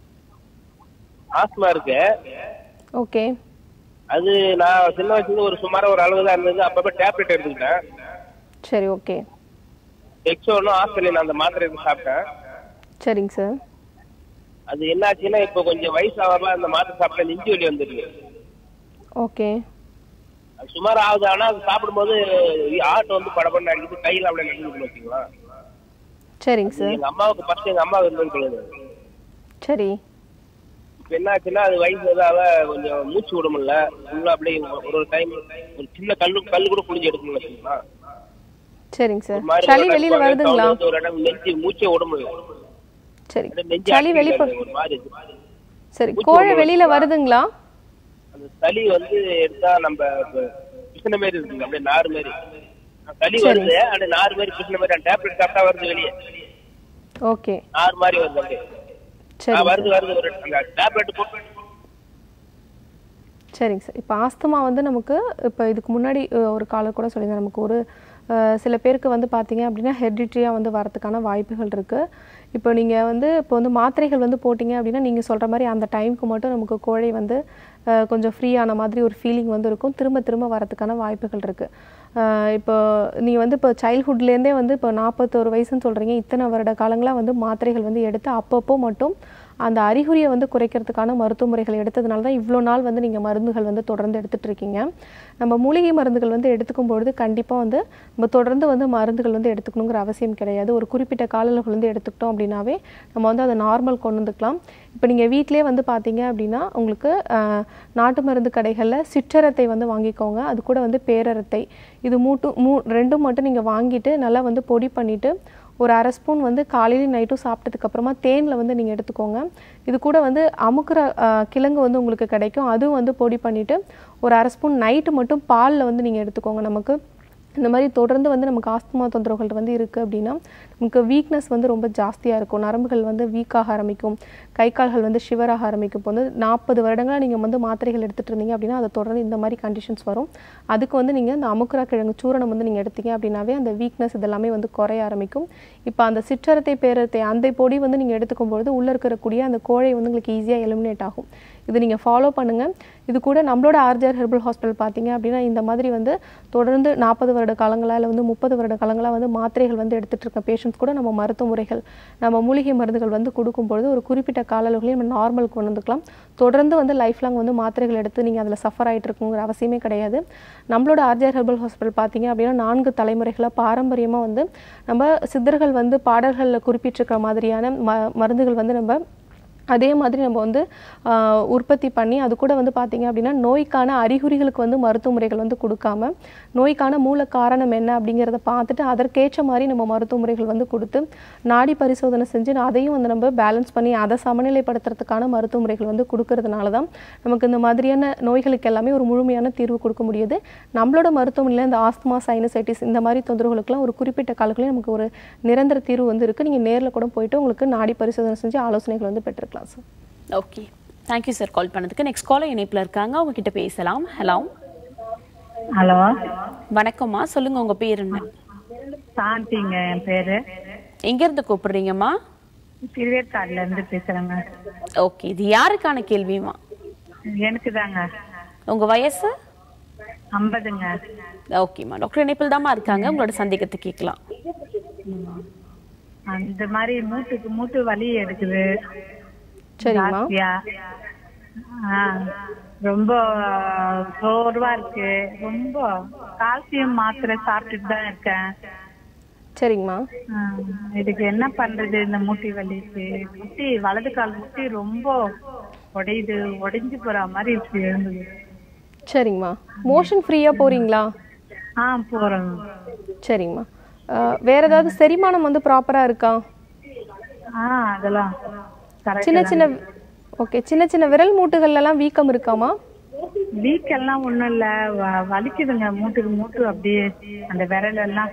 ஆஸ்மா இருக்கு ஓகே அது நான் சின்ன வயசுல இருந்து ஒரு சுமாரா ஒரு அளவு தான் இருந்தது அப்பப்ப டேப்லெட் எடுத்துக்கிட்டேன் சரி ஓகே எக்ஸோனும் ஆஸ்திரேலியன் அந்த மாத்திரை எடுத்து சாப்பிட்டேன் சரிங்க சார் அது என்ன ஆச்சுன்னா இப்போ கொஞ்சம் வயசு ஆகலாம் அந்த மாத்திரை சாப்பிட்டா நெஞ்சு வலி வந்துருக்கு ஓகே அது சுமார் ஆகுது ஆனா அது சாப்பிடும்போது ஆட்டோ வந்து படபடன்னு அடிக்குது கையில அப்படியே நடுங்குதுன்னு வச்சுங்களா சரிங்க சார் எங்க அம்மாவுக்கு ஃபர்ஸ்ட் எங்க அம்மா இருந்தது சொல்லுது சரி இப்ப என்ன ஆச்சுன்னா அது வயசு இதால கொஞ்சம் மூச்சு விட முடியல ஃபுல்லா அப்படியே ஒரு ஒரு டைம் ஒரு சின்ன கல்லு கல்லு கூட புளிஞ்சு எடுக்கணும்னு வச்சுங்களா சரிங்க சார் ஒரு மாதிரி சளி ஒரு வெளியில இடம் வருதுங்களா வந்து ஒரு இடம் நெஞ்சு மூச்சே விட முடியல சரி அப்படியே நெஞ்சு சளி அடைச்சிக்கிட்டு வெளிப்ப இருக்கு, ஒரு மாதிரி இருக்கு. சரி மூச்சு கோழை விட வெளியில வருதுங்களா அந்த சளி வந்து எடுத்தா நம்ம இப்ப பிசின மாதிரி இருக்குங்க அப்படியே நார் மாதிரி சளி வருது அப்படியே நார் மாதிரி பிசின மாதிரி டேப்லெட் சாப்பிட்டா வருது வெளியே ஓகே நார் மாதிரி வருது அப்படியே சரி ஆ, வருது வருது ஒரு அந்த டேப்லெட் போட்டு சரிங்க சார் இப்போ ஆஸ்துமா வந்து நமக்கு இப்போ இதுக்கு முன்னாடி அஹ், ஒரு காலம் கூட சொல்லியிருந்தேன் நமக்கு ஒரு அஹ், சில பேருக்கு வந்து பார்த்தீங்க அப்படின்னா ஹெரிடிட்ரியாக வந்து வரதுக்கான வாய்ப்புகள் இருக்குது இப்போ நீங்கள் வந்து இப்போ வந்து மாத்திரைகள் வந்து போட்டிங்க அப்படின்னா நீங்கள் சொல்கிற மாதிரி அந்த டைமுக்கு மட்டும் நமக்கு கோழை வந்து அஹ், கொஞ்சம் ஃப்ரீ ஆன மாதிரி ஒரு ஃபீலிங் வந்து இருக்கும் திரும்ப திரும்ப வரதுக்கான வாய்ப்புகள் இருக்குது இப்போ நீங்கள் வந்து இப்போ சைல்ட்ஹுட்லேருந்தே வந்து இப்போ நாற்பத்தோரு வயசுன்னு சொல்கிறீங்க இத்தனை வருட காலங்களாக வந்து மாத்திரைகள் வந்து எடுத்து அப்பப்போ மட்டும் அந்த அறிகுறியை வந்து குறைக்கிறதுக்கான மருத்துவ முறைகள் எடுத்ததுனால தான் இவ்வளோ நாள் வந்து நீங்கள் மருந்துகள் வந்து தொடர்ந்து எடுத்துட்டு இருக்கீங்க நம்ம மூலிகை மருந்துகள் வந்து எடுத்துக்கும் பொழுது கண்டிப்பாக வந்து நம்ம தொடர்ந்து வந்து மருந்துகள் வந்து எடுத்துக்கணுங்கிற அவசியம் கிடையாது ஒரு குறிப்பிட்ட கால அளவு வந்து எடுத்துக்கிட்டோம் அப்படின்னாவே நம்ம வந்து அதை நார்மல் கொண்டு வந்துக்கலாம் இப்போ நீங்கள் வீட்டிலே வந்து பார்த்தீங்க அப்படின்னா உங்களுக்கு ஆஹ், நாட்டு மருந்து கடைகளில் சிற்றரத்தை வந்து வாங்கிக்கோங்க அது கூட வந்து பேரரத்தை இது மூட்டு மூ ரெண்டும் மட்டும் நீங்கள் வாங்கிட்டு நல்லா வந்து பொடி பண்ணிவிட்டு ஒரு அரை ஸ்பூன் வந்து காலையிலையும் நைட்டும் சாப்பிட்டதுக்கு அப்புறமா தேனில் வந்து நீங்கள் எடுத்துக்கோங்க இது கூட வந்து அமுக்குற ஆஹ், கிழங்கு வந்து உங்களுக்கு கிடைக்கும் அதுவும் வந்து பொடி பண்ணிவிட்டு ஒரு அரை ஸ்பூன் நைட்டு மட்டும் பாலில் வந்து நீங்கள் எடுத்துக்கோங்க நமக்கு இந்த மாதிரி தொடர்ந்து வந்து நமக்கு ஆஸ்துமா தொந்தரவுகள் வந்து இருக்குது அப்படின்னா நமக்கு வீக்னஸ் வந்து ரொம்ப ஜாஸ்தியாக இருக்கும் நரம்புகள் வந்து வீக்காக ஆரம்பிக்கும் கை கால்கள் வந்து ஷிவராக ஆரம்பிக்கும் இப்போ வந்து நாற்பது வருடங்களாக நீங்கள் வந்து மாத்திரைகள் எடுத்துகிட்டு இருந்தீங்க அப்படின்னா அதை தொடர்ந்து இந்த மாதிரி கண்டிஷன்ஸ் வரும் அதுக்கு வந்து நீங்கள் இந்த அமுக்குரா கிழங்கு சூரணம் வந்து நீங்கள் எடுத்தீங்க அப்படின்னாவே அந்த வீக்னஸ் இதெல்லாமே வந்து குறைய ஆரம்பிக்கும் இப்போ அந்த சிற்றரத்தை பேரத்தை அந்த பொடி வந்து நீங்கள் எடுத்துக்கும் பொழுது உள்ளே இருக்கக்கூடிய அந்த கோழை வந்து உங்களுக்கு ஈஸியாக எலிமினேட் ஆகும் இது நீங்கள் ஃபாலோ பண்ணுங்கள் இது கூட நம்மளோட ஆர்ஜிஆர் ஹெர்பல் ஹாஸ்பிட்டல் பார்த்தீங்க அப்படின்னா இந்த மாதிரி வந்து தொடர்ந்து நாற்பது வருட காலங்களா இல்லை வந்து முப்பது வருட காலங்களாக வந்து மாத்திரைகள் வந்து எடுத்துட்டு இருக்க பேஷண்ட்ஸ் கூட நம்ம மருத்துவ முறைகள் நம்ம மூலிகை மருந்துகள் வந்து கொடுக்கும்பொழுது ஒரு குறிப்பிட்ட கால அளவுகளையும் நம்ம நார்மல் கொண்டு வந்துக்கலாம் தொடர்ந்து வந்து லைஃப் லாங் வந்து மாத்திரைகள் எடுத்து நீங்கள் அதில் சஃபர் ஆகிட்டு இருக்குங்கிற அவசியமே கிடையாது நம்மளோட ஆர்ஜிஆர் ஹெர்பல் ஹாஸ்பிட்டல் பார்த்தீங்க அப்படின்னா நான்கு தலைமுறைகளாக பாரம்பரியமாக வந்து நம்ம சித்தர்கள் வந்து பாடல்களில் குறிப்பிட்டிருக்கிற மாதிரியான ம மருந்துகள் வந்து நம்ம அதே மாதிரி நம்ம வந்து ஆஹ், உற்பத்தி பண்ணி அது கூட வந்து பார்த்தீங்க அப்படின்னா நோய்க்கான அறிகுறிகளுக்கு வந்து மருத்துவ முறைகள் வந்து கொடுக்காம நோய்க்கான மூல காரணம் என்ன அப்படிங்கிறத பார்த்துட்டு அதற்கேற்ற மாதிரி நம்ம மருத்துவ முறைகள் வந்து கொடுத்து நாடி பரிசோதனை செஞ்சு அதையும் வந்து நம்ம பேலன்ஸ் பண்ணி அதை சமநிலைப்படுத்துறதுக்கான மருத்துவ முறைகள் வந்து கொடுக்கறதுனால தான் நமக்கு இந்த மாதிரியான நோய்களுக்கு எல்லாமே ஒரு முழுமையான தீர்வு கொடுக்க முடியுது நம்மளோட மருத்துவமனையில் இந்த ஆஸ்துமா சைனசைட்டிஸ் இந்த மாதிரி தொந்தரவுகளுக்குலாம் ஒரு குறிப்பிட்ட காலங்களில் நமக்கு ஒரு நிரந்தர தீர்வு வந்து இருக்குது நீங்கள் நேரில் கூட போயிட்டு உங்களுக்கு நாடி பரிசோதனை செஞ்சு ஆலோசனைகள் வந்து பெற்றுக்கலாம் sir okay thank you sir call பண்ணதுக்கு நெக்ஸ்ட் காலர் இணைப்பில் இருக்காங்க அவங்க கிட்ட பேசலாம் ஹலோ ஹலோ வணக்கம்மா சொல்லுங்க உங்க பேர் என்ன சாந்திங்க என் பேரு எங்க இருந்து கூப்பிடுறீங்கம்மா திருவேற்காடுல இருந்து பேசுறேங்க ஓகே இது யாருக்கான கேள்விமா எனக்கு தாங்க உங்க வயசு ஐம்பதுங்க ஓகேம்மா டாக்டர் இணைப்பில் தாம்மா இருக்காங்க உங்களோட சந்தேகத்தை கேட்கலாம் அந்த மாதிரி மூட்டுக்கு மூட்டு வலி எடுக்குது சரிம்மா ஜாஸ்தியா ஆ, ரொம்ப சோர்வா இருக்கு ரொம்ப கால்சியம் மாத்திரை சாப்பிட்டுட்டு தான் இருக்கேன் சரிங்கம்மா ஆ, இதுக்கு என்ன பண்றது இந்த மூட்டி வலிக்கு முட்டி வலது கால் முட்டி ரொம்ப உடையுது உடைஞ்சு போற மாதிரி இருக்கு எழுந்தது சரிங்கம்மா மோஷன் ஃப்ரீயாக போகிறீங்களா ஆ போறேன் சரிங்கம்மா அஹ், வேற ஏதாவது செரிமானம் வந்து ப்ராப்பராக இருக்கா ஆ அதெல்லாம் correct சின்ன தான். சின்ன ஓகே சின்ன சின்ன விரல் மூட்டுகள்ல எல்லாம் வீக்கம் இருக்காமா வீக் எல்லாம் ஒண்ணும் இல்ல வ- வலிக்குதுங்க மூட்டுக்கு மூட்டு அப்படியே அந்த விரல் எல்லாம்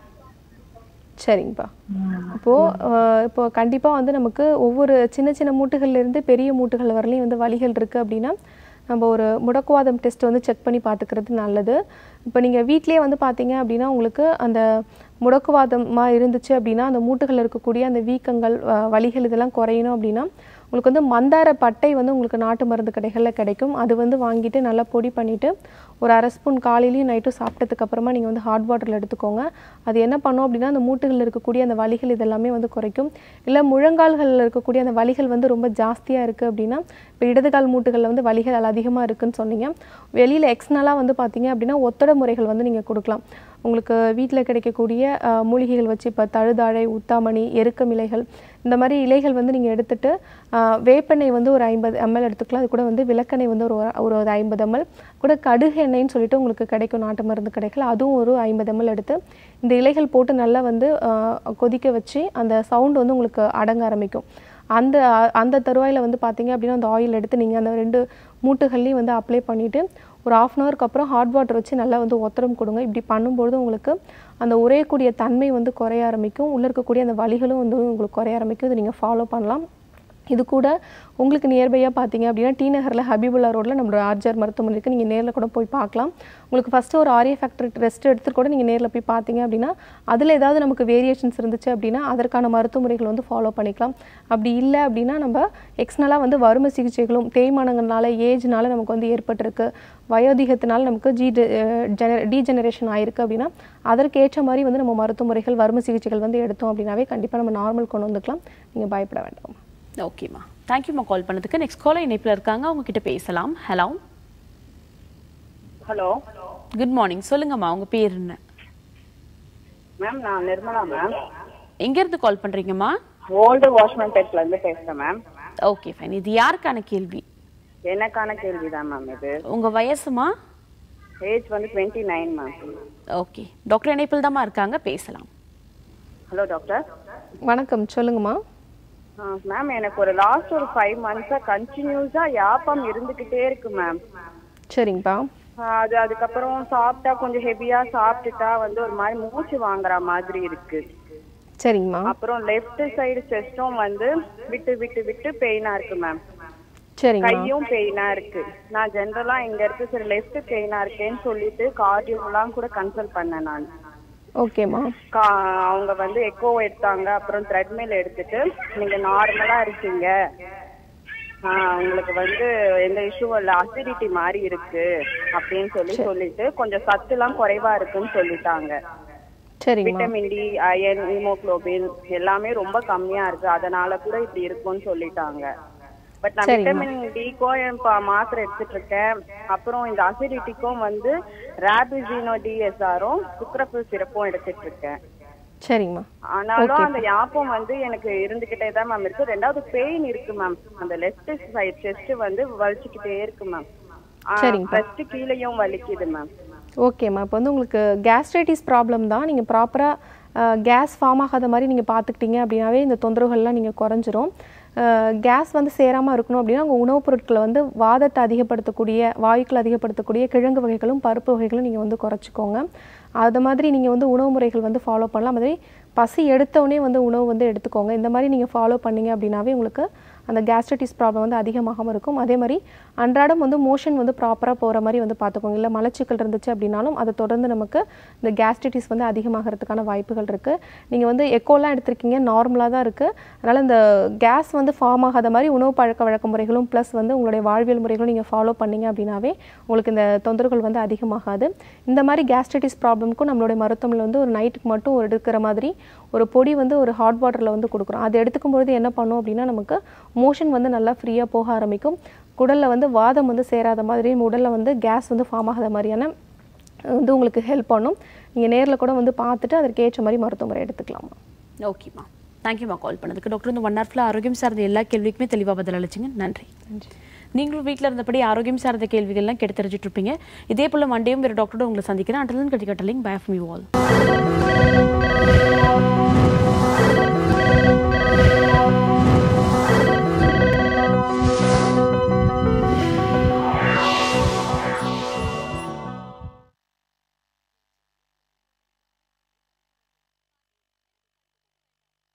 சரிங்கப்பா இப்போ அஹ், இப்போ கண்டிப்பா வந்து நமக்கு ஒவ்வொரு சின்ன சின்ன மூட்டுகள்ல இருந்து பெரிய மூட்டுகள் வரலையும் வந்து வலிகள் இருக்கு அப்படின்னா நம்ம ஒரு முடக்குவாதம் டெஸ்ட் வந்து செக் பண்ணி பார்த்துக்கிறது நல்லது இப்போ நீங்கள் வீட்டிலேயே வந்து பார்த்தீங்க அப்படின்னா உங்களுக்கு அந்த முடக்குவாதமாக இருந்துச்சு அப்படின்னா அந்த மூட்டுகளில் இருக்கக்கூடிய அந்த வீக்கங்கள் அஹ், வலிகள் இதெல்லாம் குறையணும் அப்படின்னா உங்களுக்கு வந்து மந்தார பட்டை வந்து உங்களுக்கு நாட்டு மருந்து கடைகளில் கிடைக்கும் அது வந்து வாங்கிட்டு நல்லா பொடி பண்ணிவிட்டு ஒரு அரை ஸ்பூன் காலையிலையும் நைட்டும் சாப்பிட்டதுக்கு அப்புறமா நீங்கள் வந்து ஹாட் வாட்டரில் எடுத்துக்கோங்க அது என்ன பண்ணும் அப்படின்னா அந்த மூட்டுகளில் இருக்கக்கூடிய அந்த வலிகள் இதெல்லாமே வந்து குறைக்கும் இல்லை முழங்கால்களில் இருக்கக்கூடிய அந்த வலிகள் வந்து ரொம்ப ஜாஸ்தியாக இருக்குது அப்படின்னா இப்போ இடதுகால் மூட்டுகளில் வந்து வலிகள் அதிகமாக இருக்குன்னு சொன்னீங்க வெளியில் எக்ஸ்னலாக வந்து பார்த்தீங்க அப்படின்னா ஒத்தட முறைகள் வந்து நீங்கள் கொடுக்கலாம் உங்களுக்கு வீட்டில் கிடைக்கக்கூடிய அஹ், மூலிகைகள் வச்சு இப்போ தழுதாழை உத்தாமணி எருக்கம் இலைகள் இந்த மாதிரி இலைகள் வந்து நீங்கள் எடுத்துட்டு அஹ், வேப்பெண்ணெய் வந்து ஒரு ஐம்பது எம்எல் எடுத்துக்கலாம் அது கூட வந்து விளக்கெண்ணெய் வந்து ஒரு ஒரு ஒரு ஐம்பது எம்எல் கூட கடுகு எண்ணெய்ன்னு சொல்லிட்டு உங்களுக்கு கிடைக்கும் நாட்டு மருந்து கிடைக்கல அதுவும் ஒரு ஐம்பது எம்எல் எடுத்து இந்த இலைகள் போட்டு நல்லா வந்து அஹ், கொதிக்க வச்சு அந்த சவுண்ட் வந்து உங்களுக்கு அடங்க ஆரம்பிக்கும் அந்த அந்த தருவாயில் வந்து பார்த்தீங்க அப்படின்னா அந்த ஆயில் எடுத்து நீங்கள் அந்த ரெண்டு மூட்டுகள்லையும் வந்து அப்ளை பண்ணிவிட்டு ஒரு ஆஃப் அன் ஹவருக்கு அப்புறம் ஹாட் வாட்டர் வச்சு நல்லா வந்து ஒத்தடம் கொடுங்க இப்படி பண்ணும்பொழுது உங்களுக்கு அந்த உறையக்கூடிய தன்மை வந்து குறைய ஆரம்பிக்கும் உள்ளே இருக்கக்கூடிய அந்த வலிகளும் வந்து உங்களுக்கு குறைய ஆரம்பிக்கும் இதை நீங்கள் ஃபாலோ பண்ணலாம் இது கூட உங்களுக்கு நியர்பையாக பார்த்தீங்க அப்படின்னா டி நகரில் ஹபிபுல்லா ரோட்டில் நம்மளோட ஆர்ஜர் மருத்துவமனை இருக்குது நீங்கள் நேரில் கூட போய் பார்க்கலாம் உங்களுக்கு ஃபஸ்ட்டு ஒரு ஆரிய ஃபேக்டரி ரெஸ்ட் எடுத்துட்டு கூட நீங்கள் நேரில் போய் பார்த்தீங்க அப்படின்னா அதில் ஏதாவது நமக்கு வேரியேஷன்ஸ் இருந்துச்சு அப்படின்னா அதற்கான மருத்துவ முறைகள் வந்து ஃபாலோ பண்ணிக்கலாம் அப்படி இல்லை அப்படின்னா நம்ம எக்ஸ்னலாக வந்து வறுமை சிகிச்சைகளும் தேய்மானங்கள்னால ஏஜ்னால நமக்கு வந்து ஏற்பட்டிருக்கு வயோதிகத்தினால நமக்கு ஜி ஜென டீஜெனரேஷன் ஆயிருக்கு அப்படின்னா அதற்கு ஏற்ற மாதிரி வந்து நம்ம மருத்துவ முறைகள் வறுமை சிகிச்சைகள் வந்து எடுத்தோம் அப்படின்னாவே கண்டிப்பாக நம்ம நார்மல் கொண்டு வந்துக்கலாம் நீங்கள் பயப்பட வேண்டாம் ஓகேம்மா தேங்க்யூம்மா கால் பண்ணதுக்கு நெக்ஸ்ட் காலர் இணைப்பில் இருக்காங்க அவங்க கிட்ட பேசலாம் ஹலோ ஹலோ குட் மார்னிங் சொல்லுங்கம்மா உங்க பேர் என்ன மேம் நான் நிர்மலா மேம் எங்க இருந்து கால் பண்றீங்கம்மா ஓல்டு வாஷ்மேன் பெட்ல இருந்து பேசுறேன் மேம் ஓகே ஃபைன் இது யாருக்கான கேள்வி எனக்கான கேள்விதான் மேம் இது உங்க வயசுமா ஏஜ் வந்து twenty nine ma'am okay doctor இணைப்பில் தாம்மா இருக்காங்க பேசலாம் ஹலோ டாக்டர் வணக்கம் சொல்லுங்கம்மா மேம் எனக்கு ஒரு லாஸ்ட் ஒரு ஃபைவ் மந்த்ஸா கண்டினியூஸா யாப்பம் இருந்துகிட்டே இருக்கு மேம் சரிங்கப்பா அது அதுக்கப்புறம் சாப்பிட்டா கொஞ்சம் ஹெவியா சாப்பிட்டுட்டா வந்து ஒரு மாதிரி மூச்சு வாங்குற மாதிரி இருக்கு சரிங்கம்மா அப்புறம் லெஃப்ட் சைடு செஸ்டும் வந்து விட்டு விட்டு விட்டு பெயினா இருக்கு மேம் சரிங்கம்மா கையும் பெயினா இருக்கு நான் ஜென்ரலா இங்க இருக்கு சரி லெஃப்ட் பெயினா இருக்கேன்னு சொல்லிட்டு கார்டியோலாம் கூட கன்சல்ட் பண்ணேன் நான் ஓகேம்மா கா- அவங்க வந்து எக்கோ எடுத்தாங்க அப்புறம் த்ரெட்மில் எடுத்துட்டு நீங்க நார்மலா இருக்கீங்க ஆஹ் உங்களுக்கு வந்து எந்த இஷ்யூவும் இல்ல அசிடிட்டி மாதிரி இருக்கு அப்படின்னு சொல்லி சொல்லிட்டு கொஞ்சம் சத்து எல்லாம் குறைவா இருக்குன்னு சொல்லிட்டாங்க சரிங்கம்மா விட்டமின் டி அயன் ஹீமோகுளோபின் எல்லாமே ரொம்ப கம்மியா இருக்கு அதனால கூட இப்படி இருக்கும்னு சொல்லிட்டாங்க பட் நான் சரிம்மா. விட்டமின் டிக்கும் இப்ப மாத்திரை எடுத்துட்டு இருக்கேன் அப்புறம் இந்த அசிடிட்டிக்கும் வந்து ராபிசினோ டிஎஸ்ஆரும் சுக்ரபில் சிறப்பும் எடுத்துட்டு இருக்கேன் சரிங்கம்மா ஆனாலும் அந்த யாப்பம் வந்து எனக்கு இருந்துகிட்டே தான் மேம் இருக்கு ரெண்டாவது பெயின் இருக்கு மேம் அந்த லெஃப்ட் சைடு செஸ்ட் வந்து வலிச்சுக்கிட்டே இருக்கு மேம் சரிங்கப்பா. ஃபர்ஸ்ட் கீழேயும் வலிக்குது மேம் ஓகேம்மா இப்போ வந்து உங்களுக்கு கேஸ்ட்ரைட்டிஸ் ப்ராப்ளம் தான் நீங்கள் ப்ராப்பராக கேஸ் ஃபார்ம் ஆகாத மாதிரி நீங்கள் பார்த்துக்கிட்டீங்க அப்படின்னாவே இந்த தொந்தரவுகள்லாம் நீங்கள் குறைஞ்சிரும் கேஸ் வந்து சேராமல் இருக்கணும் அப்படின்னா உங்கள் உணவுப் பொருட்களை வந்து வாதத்தை அதிகப்படுத்தக்கூடிய வாயுக்களை அதிகப்படுத்தக்கூடிய கிழங்கு வகைகளும் பருப்பு வகைகளும் நீங்கள் வந்து குறைச்சிக்கோங்க அது மாதிரி நீங்கள் வந்து உணவு முறைகள் வந்து ஃபாலோ பண்ணலாம் அதே பசி எடுத்தவுடனே வந்து உணவு வந்து எடுத்துக்கோங்க இந்த மாதிரி நீங்கள் ஃபாலோ பண்ணீங்க அப்படின்னாவே உங்களுக்கு அந்த கேஸ்ட்ரைட்டிஸ் ப்ராப்ளம் வந்து அதிகமாகாமல் இருக்கும் அதே மாதிரி அன்றாடம் வந்து மோஷன் வந்து ப்ராப்பராக போகிற மாதிரி வந்து பார்த்துக்கோங்க இல்லை மலச்சிக்கல் இருந்துச்சு அப்படின்னாலும் அதை தொடர்ந்து நமக்கு இந்த கேஸ்ட்ரைட்டிஸ் வந்து அதிகமாகிறதுக்கான வாய்ப்புகள் இருக்குது நீங்கள் வந்து எக்கோலாம் எடுத்திருக்கீங்க நார்மலாக தான் இருக்குது அதனால் இந்த கேஸ் வந்து ஃபார்ம் ஆகாத மாதிரி உணவு பழக்க வழக்க முறைகளும் ப்ளஸ் வந்து உங்களுடைய வாழ்வியல் முறைகளும் நீங்கள் ஃபாலோ பண்ணீங்க அப்படின்னாவே உங்களுக்கு இந்த தொந்தரவுகள் வந்து அதிகமாகாது இந்த மாதிரி கேஸ்ட்ரைட்டிஸ் ப்ராப்ளம்க்கும் நம்மளுடைய மருத்துவமனையில் வந்து ஒரு நைட்டுக்கு மட்டும் ஒரு எடுக்கிற மாதிரி ஒரு பொடி வந்து ஒரு ஹாட் வாட்டரில் வந்து கொடுக்குறோம் அது எடுத்துக்கும் பொழுது என்ன பண்ணும் அப்படின்னா நமக்கு மோஷன் வந்து நல்லா ஃப்ரீயாக போக ஆரம்பிக்கும் குடலில் வந்து வாதம் வந்து சேராத மாதிரி உடலில் வந்து கேஸ் வந்து ஃபார்ம் ஆகாத மாதிரியான வந்து உங்களுக்கு ஹெல்ப் பண்ணும் நீங்கள் நேரில் கூட வந்து பார்த்துட்டு அதற்கு ஏற்ற மாதிரி மருத்துவ முறை எடுத்துக்கலாமா ஓகேம்மா தேங்க்யூம்மா கால் பண்ணதுக்கு டாக்டர் இந்த ஒன் ஹவர்ல ஆரோக்கியம் சார்ந்த எல்லா கேள்விக்குமே தெளிவாக பதில் அளிச்சிங்க நன்றி நீங்களும் வீட்டில் இருந்தபடி ஆரோக்கியம் சார்ந்த கேள்விகள்லாம் கேட்டு தெரிஞ்சுட்டு இருப்பீங்க இதே போல் மண்டேயும் வேறு டாக்டரோட உங்களை சந்திக்கிறேன் அண்டலன் கட்டி கட்டலிங் பை ஆஃப் மீ வால்